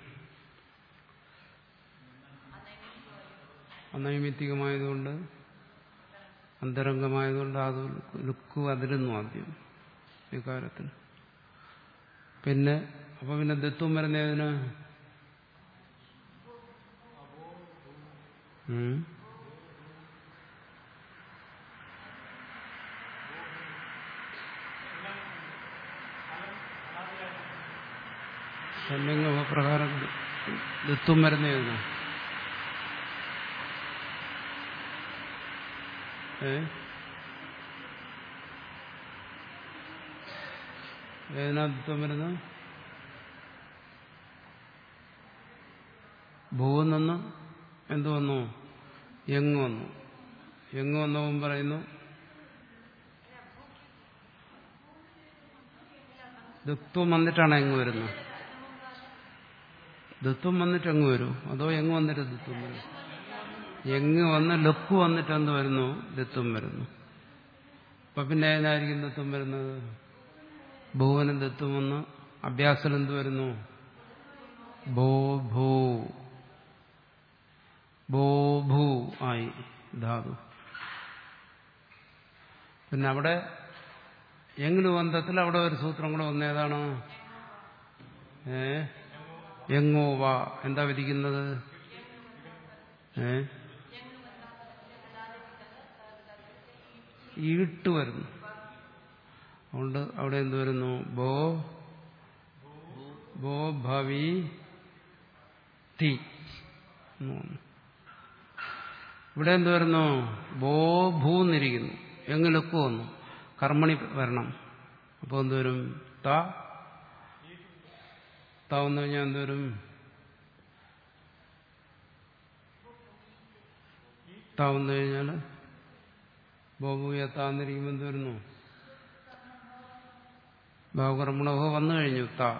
അനൈമിത്തികമായതുകൊണ്ട് അന്തരംഗമായതുകൊണ്ട് അത് ലുക്ക് അതിരുന്നു ആദ്യം വികാരത്തിന് പിന്നെ അപ്പൊ പിന്നെ ദത്വം വരുന്നതിന് ഉം. പ്രകാരം ദത്വം വരുന്നതിന് ഏ ഏതിനാ ദത്വം വരുന്നത് ഭൂവിൽ നിന്ന് എന്തു വന്നു എങ് വന്നു എങ് വന്നവൻ പറയുന്നു ദുത്വം വന്നിട്ടാണ് എങ്ങ് വരുന്നത് ദുത്വം വന്നിട്ട് എങ്ങ് വരും അതോ എങ്ങ് വന്നിട്ട് ദുത്വം വരും എങ്ങ് വന്ന് ലൊക്ക് വന്നിട്ട് എന്ത് വരുന്നു ദത്വം വരുന്നു അപ്പൊ പിന്നെ ഏതായിരിക്കും ദത്വം വരുന്നത് ഭൂവനും ദത്വം വന്ന് അഭ്യാസം എന്ത് വരുന്നു ഭോ ഭൂ ഭോ ഭൂ ആയി ധാതു പിന്നെ അവിടെ എങ്ങനെ ബന്ധത്തിൽ അവിടെ ഒരു സൂത്രം കൂടെ വന്ന ഏതാണ് ഏ എങ്ങോ വാ എന്താ വിധിക്കുന്നത് ഏ ഈട്ട് വരുന്നു അതുകൊണ്ട് അവിടെ എന്ത് വരുന്നു ബോ ബോ ഭവി തി എന്ന് വന്നു. ഇവിടെ എന്ത് വരുന്നു ബോ ഭൂന്നിരിക്കുന്നു എങ്ങിലൊക്കെ വന്നു കർമ്മണി വരണം അപ്പോൾ എന്ത് വരും ത ത വന്നു കഴിഞ്ഞാൽ എന്ത് വരും ത വന്നു കഴിഞ്ഞാൽ ബോബുയ താന്നിരിക്കുമ്പോൾ എന്ത് വരുന്നു ഭാവകർമ്മണോ വന്നു കഴിഞ്ഞു ത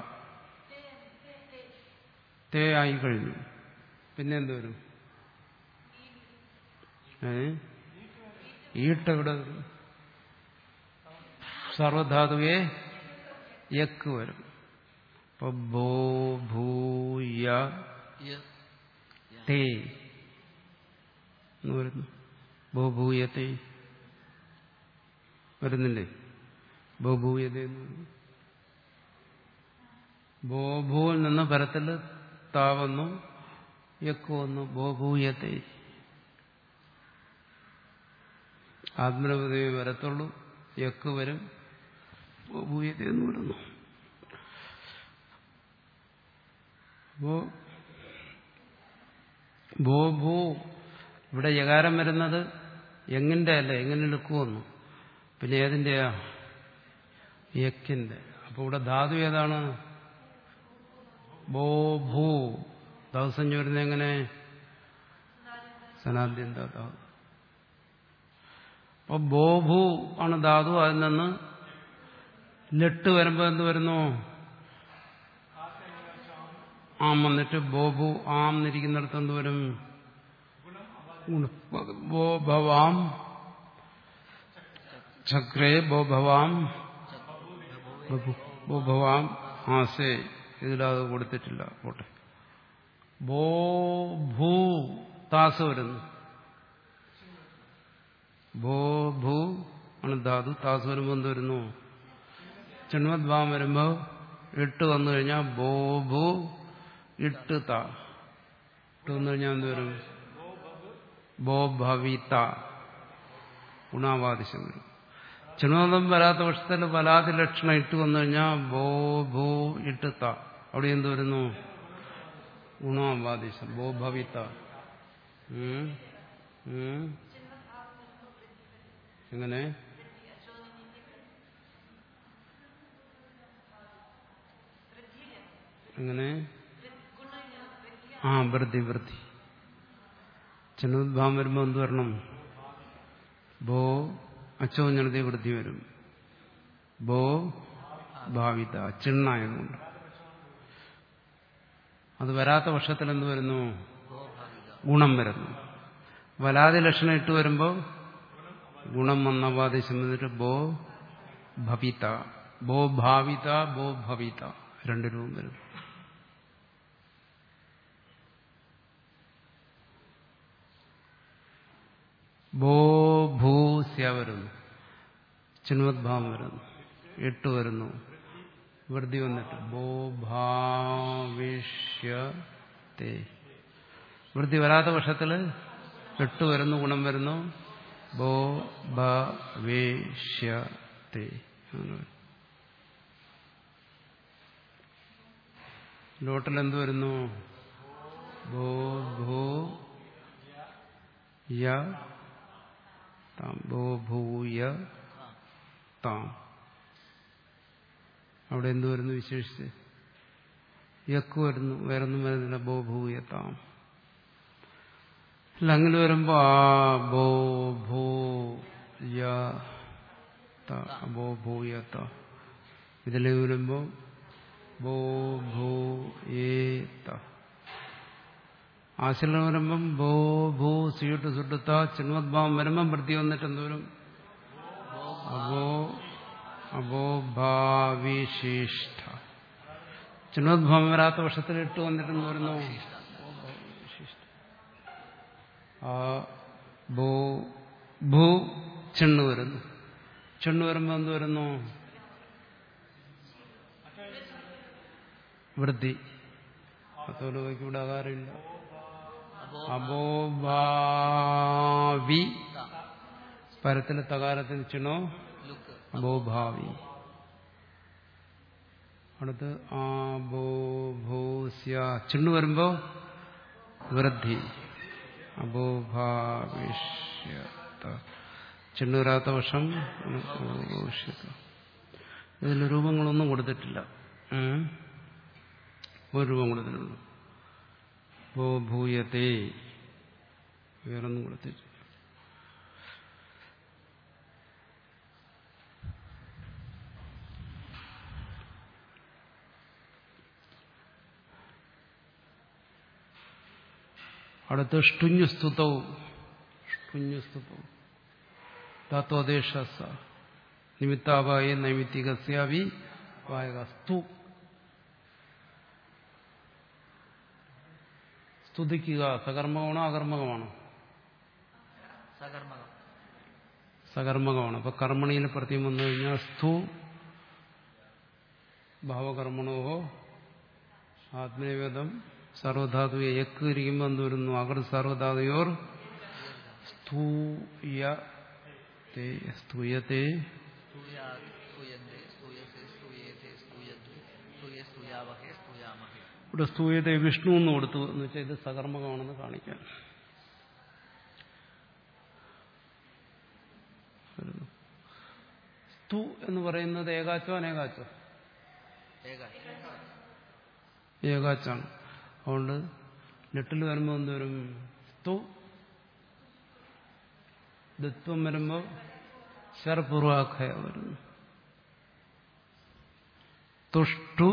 തേ ആയി കഴിഞ്ഞു പിന്നെ എന്ത് വരും ഏ ഈട്ടെവിടെ വരും സർവധാതുവെ യക്ക് വരും അപ്പൊ ബോ ഭൂയ യ- തേ എന്ന് വരുന്നു ബോഭൂയത്തെ വരുന്നില്ലേ ബോഭൂയത എന്ന് വരുന്നു ബോഭൂവിൽ നിന്ന് പരത്തിൽ താവന്നു യക്ക് വന്നു ബോഭൂയത്തെ ആത്മനപദവി വരത്തുള്ളൂ യക്ക് വരും ബോഭൂയത എന്ന് വരുന്നു അപ്പോ ഭോ ഭൂ ഇവിടെ യകാരം വരുന്നത് എങ്ങിന്റെ അല്ല എങ്ങനെ എടുക്കുമെന്നു പിന്നെ ഏതിന്റെയാ യക്കിന്റെ അപ്പൊ ഇവിടെ ധാതു ഏതാണ് ബോ ഭൂ ധാതുസഞ്ജ വരുന്നത് എങ്ങനെ സനാദ്യന്ത ധാതു അപ്പൊ ബോ ഭൂ ആണ് ധാതു അതിൽ നിന്ന് ലെട്ട് വരുമ്പോ എന്ത് വരുന്നു ആം വന്നിട്ട് ബോബു ആം എന്നിരിക്കുന്നിടത്ത് എന്ത് വരും ഗുണ- ബോ ഭവാം ചക്രേ ബോ ഭവാം ബഭു- ബോ ഭവാം ആസേ ഇതിലത് കൊടുത്തിട്ടില്ല പോട്ടെ ബോ ഭൂ താസ് വരുന്നു ബോ ഭൂ ആണ് ധാതു താസ് വരുമ്പോൾ എന്ത് വരുന്നു ചെണ്മദ്ഭാവം വരുമ്പോ ഇട്ട് വന്നു കഴിഞ്ഞാൽ ബോ ഭൂ ഇട്ട് ത ഇട്ട് വന്നു കഴിഞ്ഞാൽ എന്ത് വരും ബോ ഭവിത ഗുണാവാദിശം വരും ചെണുവന്തം വരാത്ത പക്ഷത്തിൽ വലാതി ലക്ഷണം ഇട്ട് വന്നു കഴിഞ്ഞാൽ ബോ ഭൂ ഇട്ട് ത അവിടെ എന്ത് വരുന്നു ഗുണാവാദിശം ബോ ഭവിത ഉം. ഉം. എങ്ങനെ എങ്ങനെ ആ വൃദ്ധി വൃദ്ധി ചിന്നോദ്ഭാവം വരുമ്പോൾ എന്ത് വരണം ബോ അച്ചോഞ്ഞണതി വൃദ്ധി വരും ബോ ഭാവിത ചിണ്ണായതുകൊണ്ട് അത് വരാത്ത പക്ഷത്തിൽ എന്ത് വരുന്നു ഗുണം വരുന്നു വലാതി ലക്ഷണം ഇട്ട് വരുമ്പോൾ ഗുണം വന്ന വാദി സംബന്ധിച്ചിട്ട് ബോ ഭവിത ബോ ഭാവിത ബോ ഭവിത രണ്ട് രൂപം വരും ബോ ഭൂ സ്യ വരുന്നു ചിന്മദ്ഭാവം വരുന്നു എട്ട് വരുന്നു വൃദ്ധി വന്നിട്ട് ബോ ഭാവിഷ്യത്തെ വൃദ്ധി വരാത്ത പക്ഷത്തില് എട്ട് വരുന്നു ഗുണം വരുന്നു ബോ ഭവേഷ്യത്തെ അങ്ങനെ വരും. ലോട്ടിൽ എന്ത് വരുന്നു ബോ ഭൂ യ താം ബോ ഭൂയ താം അവിടെ എന്ത് വരുന്നു വിശേഷിച്ച് യക്ക് വരുന്നു വേറൊന്നും വരുന്നില്ല ബോ ഭൂയ താം അല്ല അങ്ങനെ വരുമ്പോ ആ ബോ ഭൂ യ ത ബോ ഭൂ യ ത ഇതിൽ വരുമ്പോ ബോ ഭൂ ഏ ത ആശീലം വരുമ്പം ബോ ഭൂ സീട്ട് സുട്ടുത്ത ചിന്മദ്ഭാവം വരുമ്പം വൃത്തി വന്നിട്ട് എന്തോരും അബോ അബോ ഭാവിശിഷ്ട ചിന്മദ്ഭാവം വരാത്ത വർഷത്തിൽ ഇട്ട് വന്നിട്ട് എന്ത് വരുന്നു ആ ബോ ഭൂ ചെണ്ണു വരുന്നു ചെണ്ണു വരുമ്പോ എന്ത് വരുന്നു വൃത്തി പത്തോട് വയ്ക്ക് ഇവിടെ ആകാരമില്ല അബോ അബോഭാവി പരത്തിലെ തകാരത്തിന് ചിണോ ലുക്ക് അബോഭാവി അടുത്ത് ആ ബോ ഭൂ സ്യ ചിണ്ണു വരുമ്പോ വൃദ്ധി അബോഭാവിഷ്യത ചിണ്ണു വരാത്ത വർഷം ഭവിഷ്യത്ത് ഇതിൽ രൂപങ്ങളൊന്നും കൊടുത്തിട്ടില്ല ഉം. ഒരു രൂപം കൊടുത്തിട്ടുള്ളൂ ഭൂ ഭൂയത്തെ വേറൊന്നും കൊടുത്തിട്ടില്ല അടുത്ത് ഷ്ടുഞ്ഞുസ്തുതവും ഷ്ടുഞ്ഞുസ്തുതവും ധാത്വദേശ നിമിത്താവായ നൈമിത്തികസ്യാവി വായക സ്തു സ്തുതിക്കുക സകർമ്മകമാണോ അകർമ്മകമാണോ സകർമ്മകം സകർമ്മകമാണ് അപ്പൊ കർമ്മണിയിൽ പ്രത്യം വന്നു കഴിഞ്ഞാൽ സ്തു ഭാവകർമ്മണോ ആത്മനിവേദം സർവധാതു യക്ക് ഇരിക്കുമ്പോൾ എന്ത് വരുന്നു അകർ സർവധാതുയോർ സ്തൂയത്തെ സ്തൂയത്തെ സ്തൂയാ സ്തൂയന്തേ സ്തൂയസേ സ്തൂയേതേ സ്തൂയദ്വേ സ്തൂയ സ്തൂയാവഹേ സ്തൂയാമഹേ ഇവിടെ സ്തൂയത്തെ വിഷ്ണു എന്ന് കൊടുത്തു എന്ന് വെച്ചാൽ ഇത് സകർമ്മകമാണെന്ന് കാണിക്കാൻ സ്തു എന്ന് പറയുന്നത് ഏകാച്ചോ അനേകാച്ചോ ഏക ഏകാച്ചാണ് അതുകൊണ്ട് നെട്ടിൽ വരുമ്പോൾ എന്തോരും സ്തു ദത്വം വരുമ്പോൾ ശർപൂർവാഖയ വരുന്നു തുഷ്ടു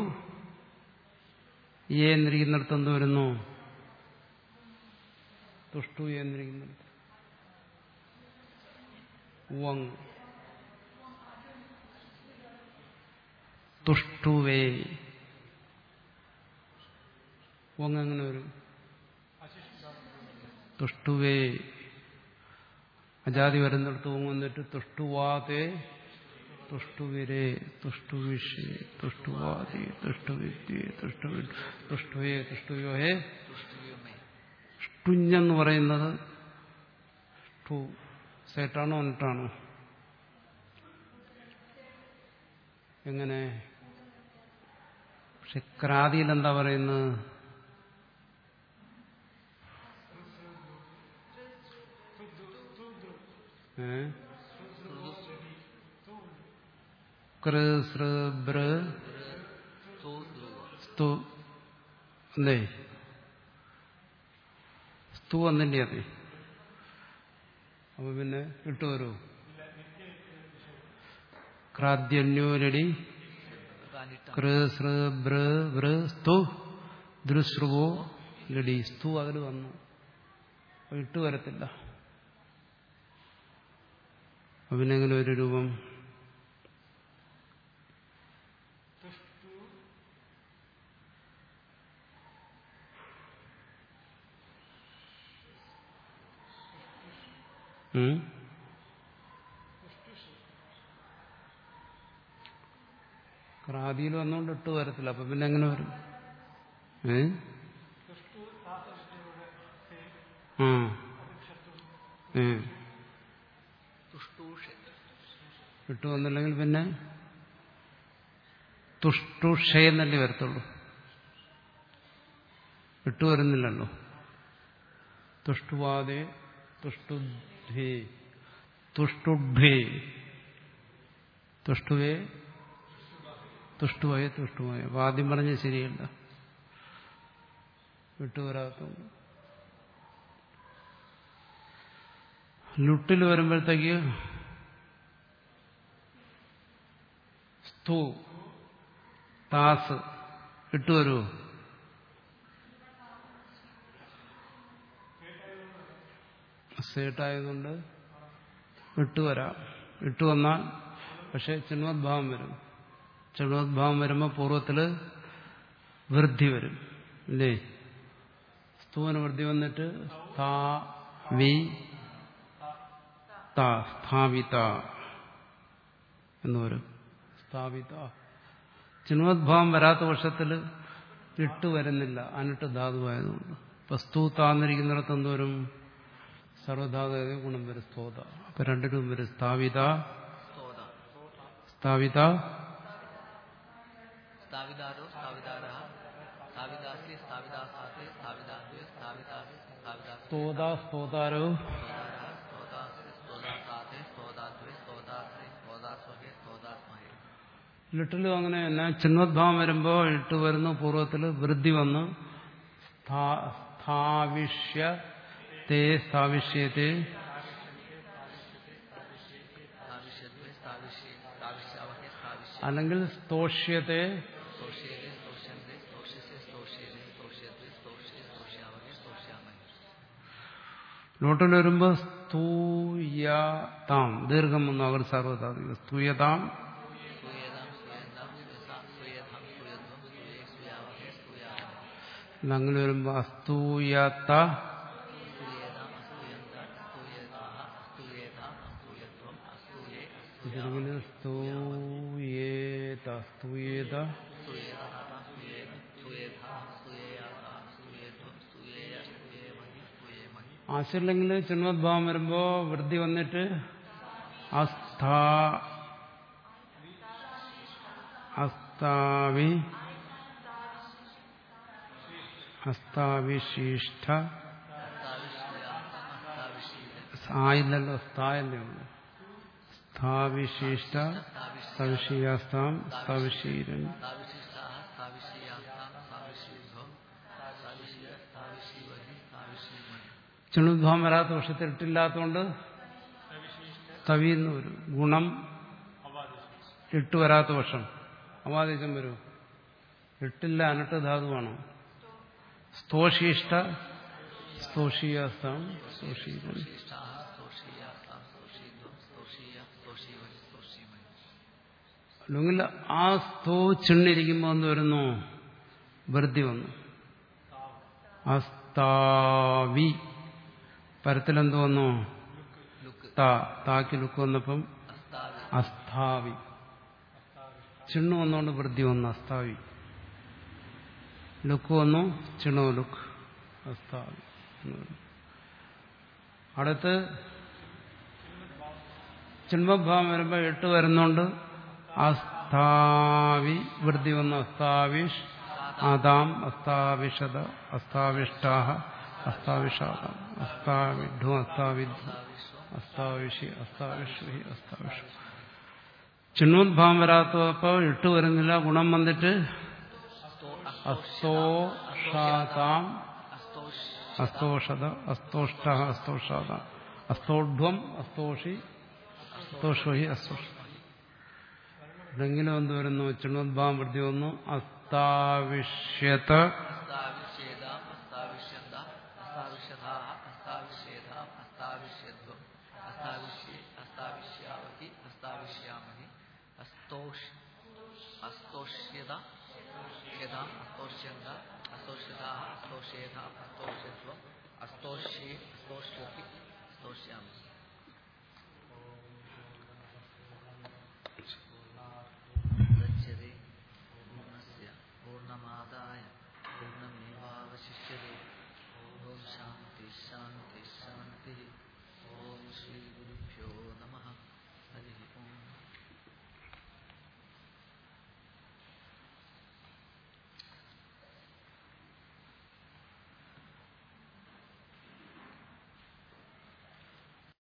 ഏ എന്നിരിക്കുന്നിടത്ത് എന്ത് വരുന്നു തുഷ്ടു ഏ എന്നിരിക്കുന്നിടത്ത് വങ് തുഷ്ടുവേ വങ് എങ്ങനെ വരും തുഷ്ടുവേ അജാതി വരുന്നിടത്ത് വങ് വന്നിട്ട് തുഷ്ടുവാതേ തുഷ്ടുവിരേ തുഷ്ടുവിഷേ തുഷ്ടുവാദി തുഷ്ടുവിദ്യേ തുഷ്ടുവി തുഷ്ടുവേ തുഷ്ടുയോഹേ തുഷ്ടുവ്യമേ ഷ്ടുഞ്ഞെന്ന് പറയുന്നത് ഷ്ടു സേട്ടാണോ എന്നിട്ടാണോ എങ്ങനെ പക്ഷെ ക്രാതിയിൽ എന്താ പറയുന്നത് ഏ കൃ സൃ ബ്ര സ്തു ധ്രുവ സ്തു എന്തേ സ്തു വന്നില്ലേ അതെ അപ്പൊ പിന്നെ ഇട്ടുവരൂ ക്രാദ്യന്യോരടി കാനിട്ട കൃ സൃ ബ്ര വൃ സ്തു ദൃശ്രുവോ ലടി സ്തു അതിൽ വന്നു അപ്പൊ ഇട്ട് വരത്തില്ല അപ്പൊ പിന്നെ എങ്ങനെ ഒരു രൂപം ഉം? ക്രാതിയിൽ വന്നുകൊണ്ട് ഇട്ട് വരത്തില്ല അപ്പൊ പിന്നെ എങ്ങനെ വരും ഏ ആ ഏ തുഷ്ടൂഷ ഇട്ട് വന്നില്ലെങ്കിൽ പിന്നെ തുഷ്ടുഷയെന്നല്ലേ വരത്തുള്ളൂ ഇട്ട് വരുന്നില്ലല്ലോ തുഷ്ടുവാദേ തുഷ്ടുഭേ തുഷ്ടുഭേ തുഷ്ടുവേ തുഷ്ടുവായ തുഷ്ടുവായ അപ്പൊ ആദ്യം പറഞ്ഞ ശരിയല്ല വിട്ടുവരാത്ത ലുട്ടിൽ വരുമ്പോഴത്തേക്ക് സ്തു താസ് ഇട്ടു വരുമോ സേട്ടായതുകൊണ്ട് ഇട്ടു വരാം ഇട്ടു വന്നാൽ പക്ഷെ ചിന്മദ്ഭാവം വരും ചിന്മദ്ഭാവം വരുമ്പോൾ പൂർവ്വത്തില് വൃദ്ധി വരും ഇല്ലേ സ്തൂവന് വൃദ്ധി വന്നിട്ട് സ്ഥാ വി ത സ്ഥാപിത എന്ന് വരും സ്ഥാപിത ചിന്മദ്ഭാവം വരാത്ത പക്ഷത്തിൽ ഇട്ട് വരുന്നില്ല അനിട്ട് ധാതുവായതുകൊണ്ട് ഇപ്പൊ സ്തൂ താന്നിരിക്കുന്നിടത്ത് എന്തോരും സർവധാതു ഗുണം വരും സ്തോത അപ്പൊ രണ്ടിനും വരും സ്ഥാപിത സ്തോത സ്ഥാപിത സ്ഥാവിതാരോ സ്ഥാവിതാര സ്ഥാവിതാസി സ്ഥാവിതാസാസി സ്ഥാവിതാദ്വേ സ്ഥാവിതാസി സ്ഥാവിതാസി സ്തോത സ്തോതാരോ സ്തോതാര സ്തോതാസി സ്തോതാസാധേ സ്തോതാദ്വേ സ്തോതാശ്രീ സ്തോതാസ്വഹേ സ്തോതാത്മഹേ ലിട്ടിലും അങ്ങനെ തന്നെ ചിന്മദ്ഭാവം വരുമ്പോൾ ഇട്ട് വരുന്നു പൂർവ്വത്തിൽ വൃദ്ധി വന്ന് സ്ഥാ- സ്ഥാവിഷ്യ തേ സ്ഥാവിഷ്യത്തെ സ്ഥാവിഷ്യദ്വേ സ്ഥാവിഷ്യേ സ്ഥാവിഷ്യാവഹേ സ്ഥാവിഷ്യ അല്ലെങ്കിൽ സ്തോഷ്യത്തെ സ്തോഷ്യേതേ സ്തോഷ്യന്തേ സ്തോഷ്യസേ സ്തോഷ്യേതേ സ്തോഷ്യദ്വേ സ്തോഷ്യേ സ്തോഷ്യാവഹേ സ്തോഷ്യാമഹേ ലോട്ടിൽ വരുമ്പോൾ സ്തൂയതാം ദീർഘം വന്നു അവർ സർവ്വതാധികം സ്തൂയതാം സ്തൂയേതാം സ്തൂയന്താം സ്തുയസാ സ്തൂയേതാം സ്തൂയത്വം സ്തൂയേ സ്തൂയാവഹേ സ്തൂയാമഹേ അങ്ങനെ വരുമ്പോൾ അസ്തൂയത സ്തൂയേതാം അസ്തൂയന്താം സ്തൂയേതാഹ അസ്തൂയേതാം അസ്തൂയത്വം അസ്തൂയേ ഇതിൽ സ്തൂയേത സ്തൂയേത സ്തൂയേതാഹ സ്തൂയേത സ്തൂയേതാഹ സ്തൂയേയാതാഹ സ്തൂയേത്വം സ്തൂയേയ സ്തൂയേമഹി സ്തൂയേമഹി ആശയില്ലെങ്കിൽ ചിന്മദ്ഭാവം വരുമ്പോൾ വൃദ്ധി വന്നിട്ട് അസ്ഥാ അസ്താവി അസ്താവിശിഷ്ട ആയില്ലല്ലോ സ്ഥായല്ലേ ഉള്ളൂ സ്ഥാവിശിഷ്ട സവിശീയാസ്താം സ്ഥാവിശീരൻ സ്ഥാവിശിഷ്ടാഹ സ്ഥാവിശീയാസാം സ്ഥാവിശീധ്വം സ്ഥാവിശീയ സ്ഥാവിശീവഹി സ്ഥാവിശീമഹി ചിണുദ്ഭാവം വരാത്ത വർഷത്തിൽ ഇട്ടില്ലാത്തതുകൊണ്ട് തവിയെന്ന് വരും ഗുണം ഇട്ട് വരാത്ത വർഷം അവാദേശം വരും ഇട്ടില്ല അനട്ട് ധാതുവാണ് സ്തോഷിഷ്ട സ്തോഷീയാസ്താം സ്തോഷീരൻ ശിഷ്ടാഹ സ്തോഷീയാസാം സ്തോഷീധ്വം സ്തോഷീയ സ്തോഷീവഹി സ്തോഷീമഹി അല്ലെങ്കിൽ ആ സ്തോ ചിണ്ണിരിക്കുമ്പോൾ എന്ത് വരുന്നു വൃദ്ധി വന്നു അസ്താവി പരത്തിലെന്ത് വന്നു ലുക്ക് താ താക്ക് ലുക്ക് വന്നപ്പം അസ്താവി അസ്ഥാവി ചിണ്ണു വന്നുകൊണ്ട് വൃദ്ധി വന്നു അസ്ഥാവി ലുക്ക് വന്നു ചിണു ലുക്ക് അസ്ഥാവി എന്ന് പറയും. അടുത്ത് ചിന്മഭാവം വരുമ്പോൾ എട്ട് വരുന്നുണ്ട് അസ്ഥാവി വൃദ്ധി വന്നു അസ്ഥാവിഷ് ആദാം അസ്ഥാവിഷത അസ്ഥാവിഷ്ടാഹ അസ്ഥാവിഷാദം അസ്ഥാവിഡ്ഢു അസ്ഥാവിദ്ധു അസ്ഥാവിഷി അസ്ഥാവിഷ്വഹി അസ്ഥാവിഷു ചിണ്ണോദ്ഭാവം വരാത്തപ്പോൾ ഇട്ട് വരുന്നില്ല ഗുണം വന്നിട്ട് അസ്തോഷാതാം അസ്തോഷ് അസ്തോഷത അസ്തോഷ്ട അസ്തോഷാത അസ്തോഢ്വം അസ്തോഷി അസ്തോഷോഹി അസ്തോഷ ഇതെങ്കിലും എന്ത് വരുന്നു ചിണ്ണോദ്ഭാവം വൃത്തി വന്നു അസ്താവിഷ്യത അസ്താവിഷേദാം അസ്താവിഷ്യന്ത അസ്താവിഷധാഹ അസ്താവിഷേധാം അസ്താവിഷ്യധ്വം അസ്താവിഷ്യേ അസ്താവിഷ്യാവഹി അസ്താവിഷ്യാമഹി അസ്തോഷ് അസ്തോഷ്യത യഥാം അസ്തോഷ്യന്ത അസ്തോഷ്യതാഹ അസ്തോഷേധാം അസ്തോഷ്യത്വം അസ്തോഷ്യേ അസ്തോഷ്യത്തി അസ്തോഷ്യാമി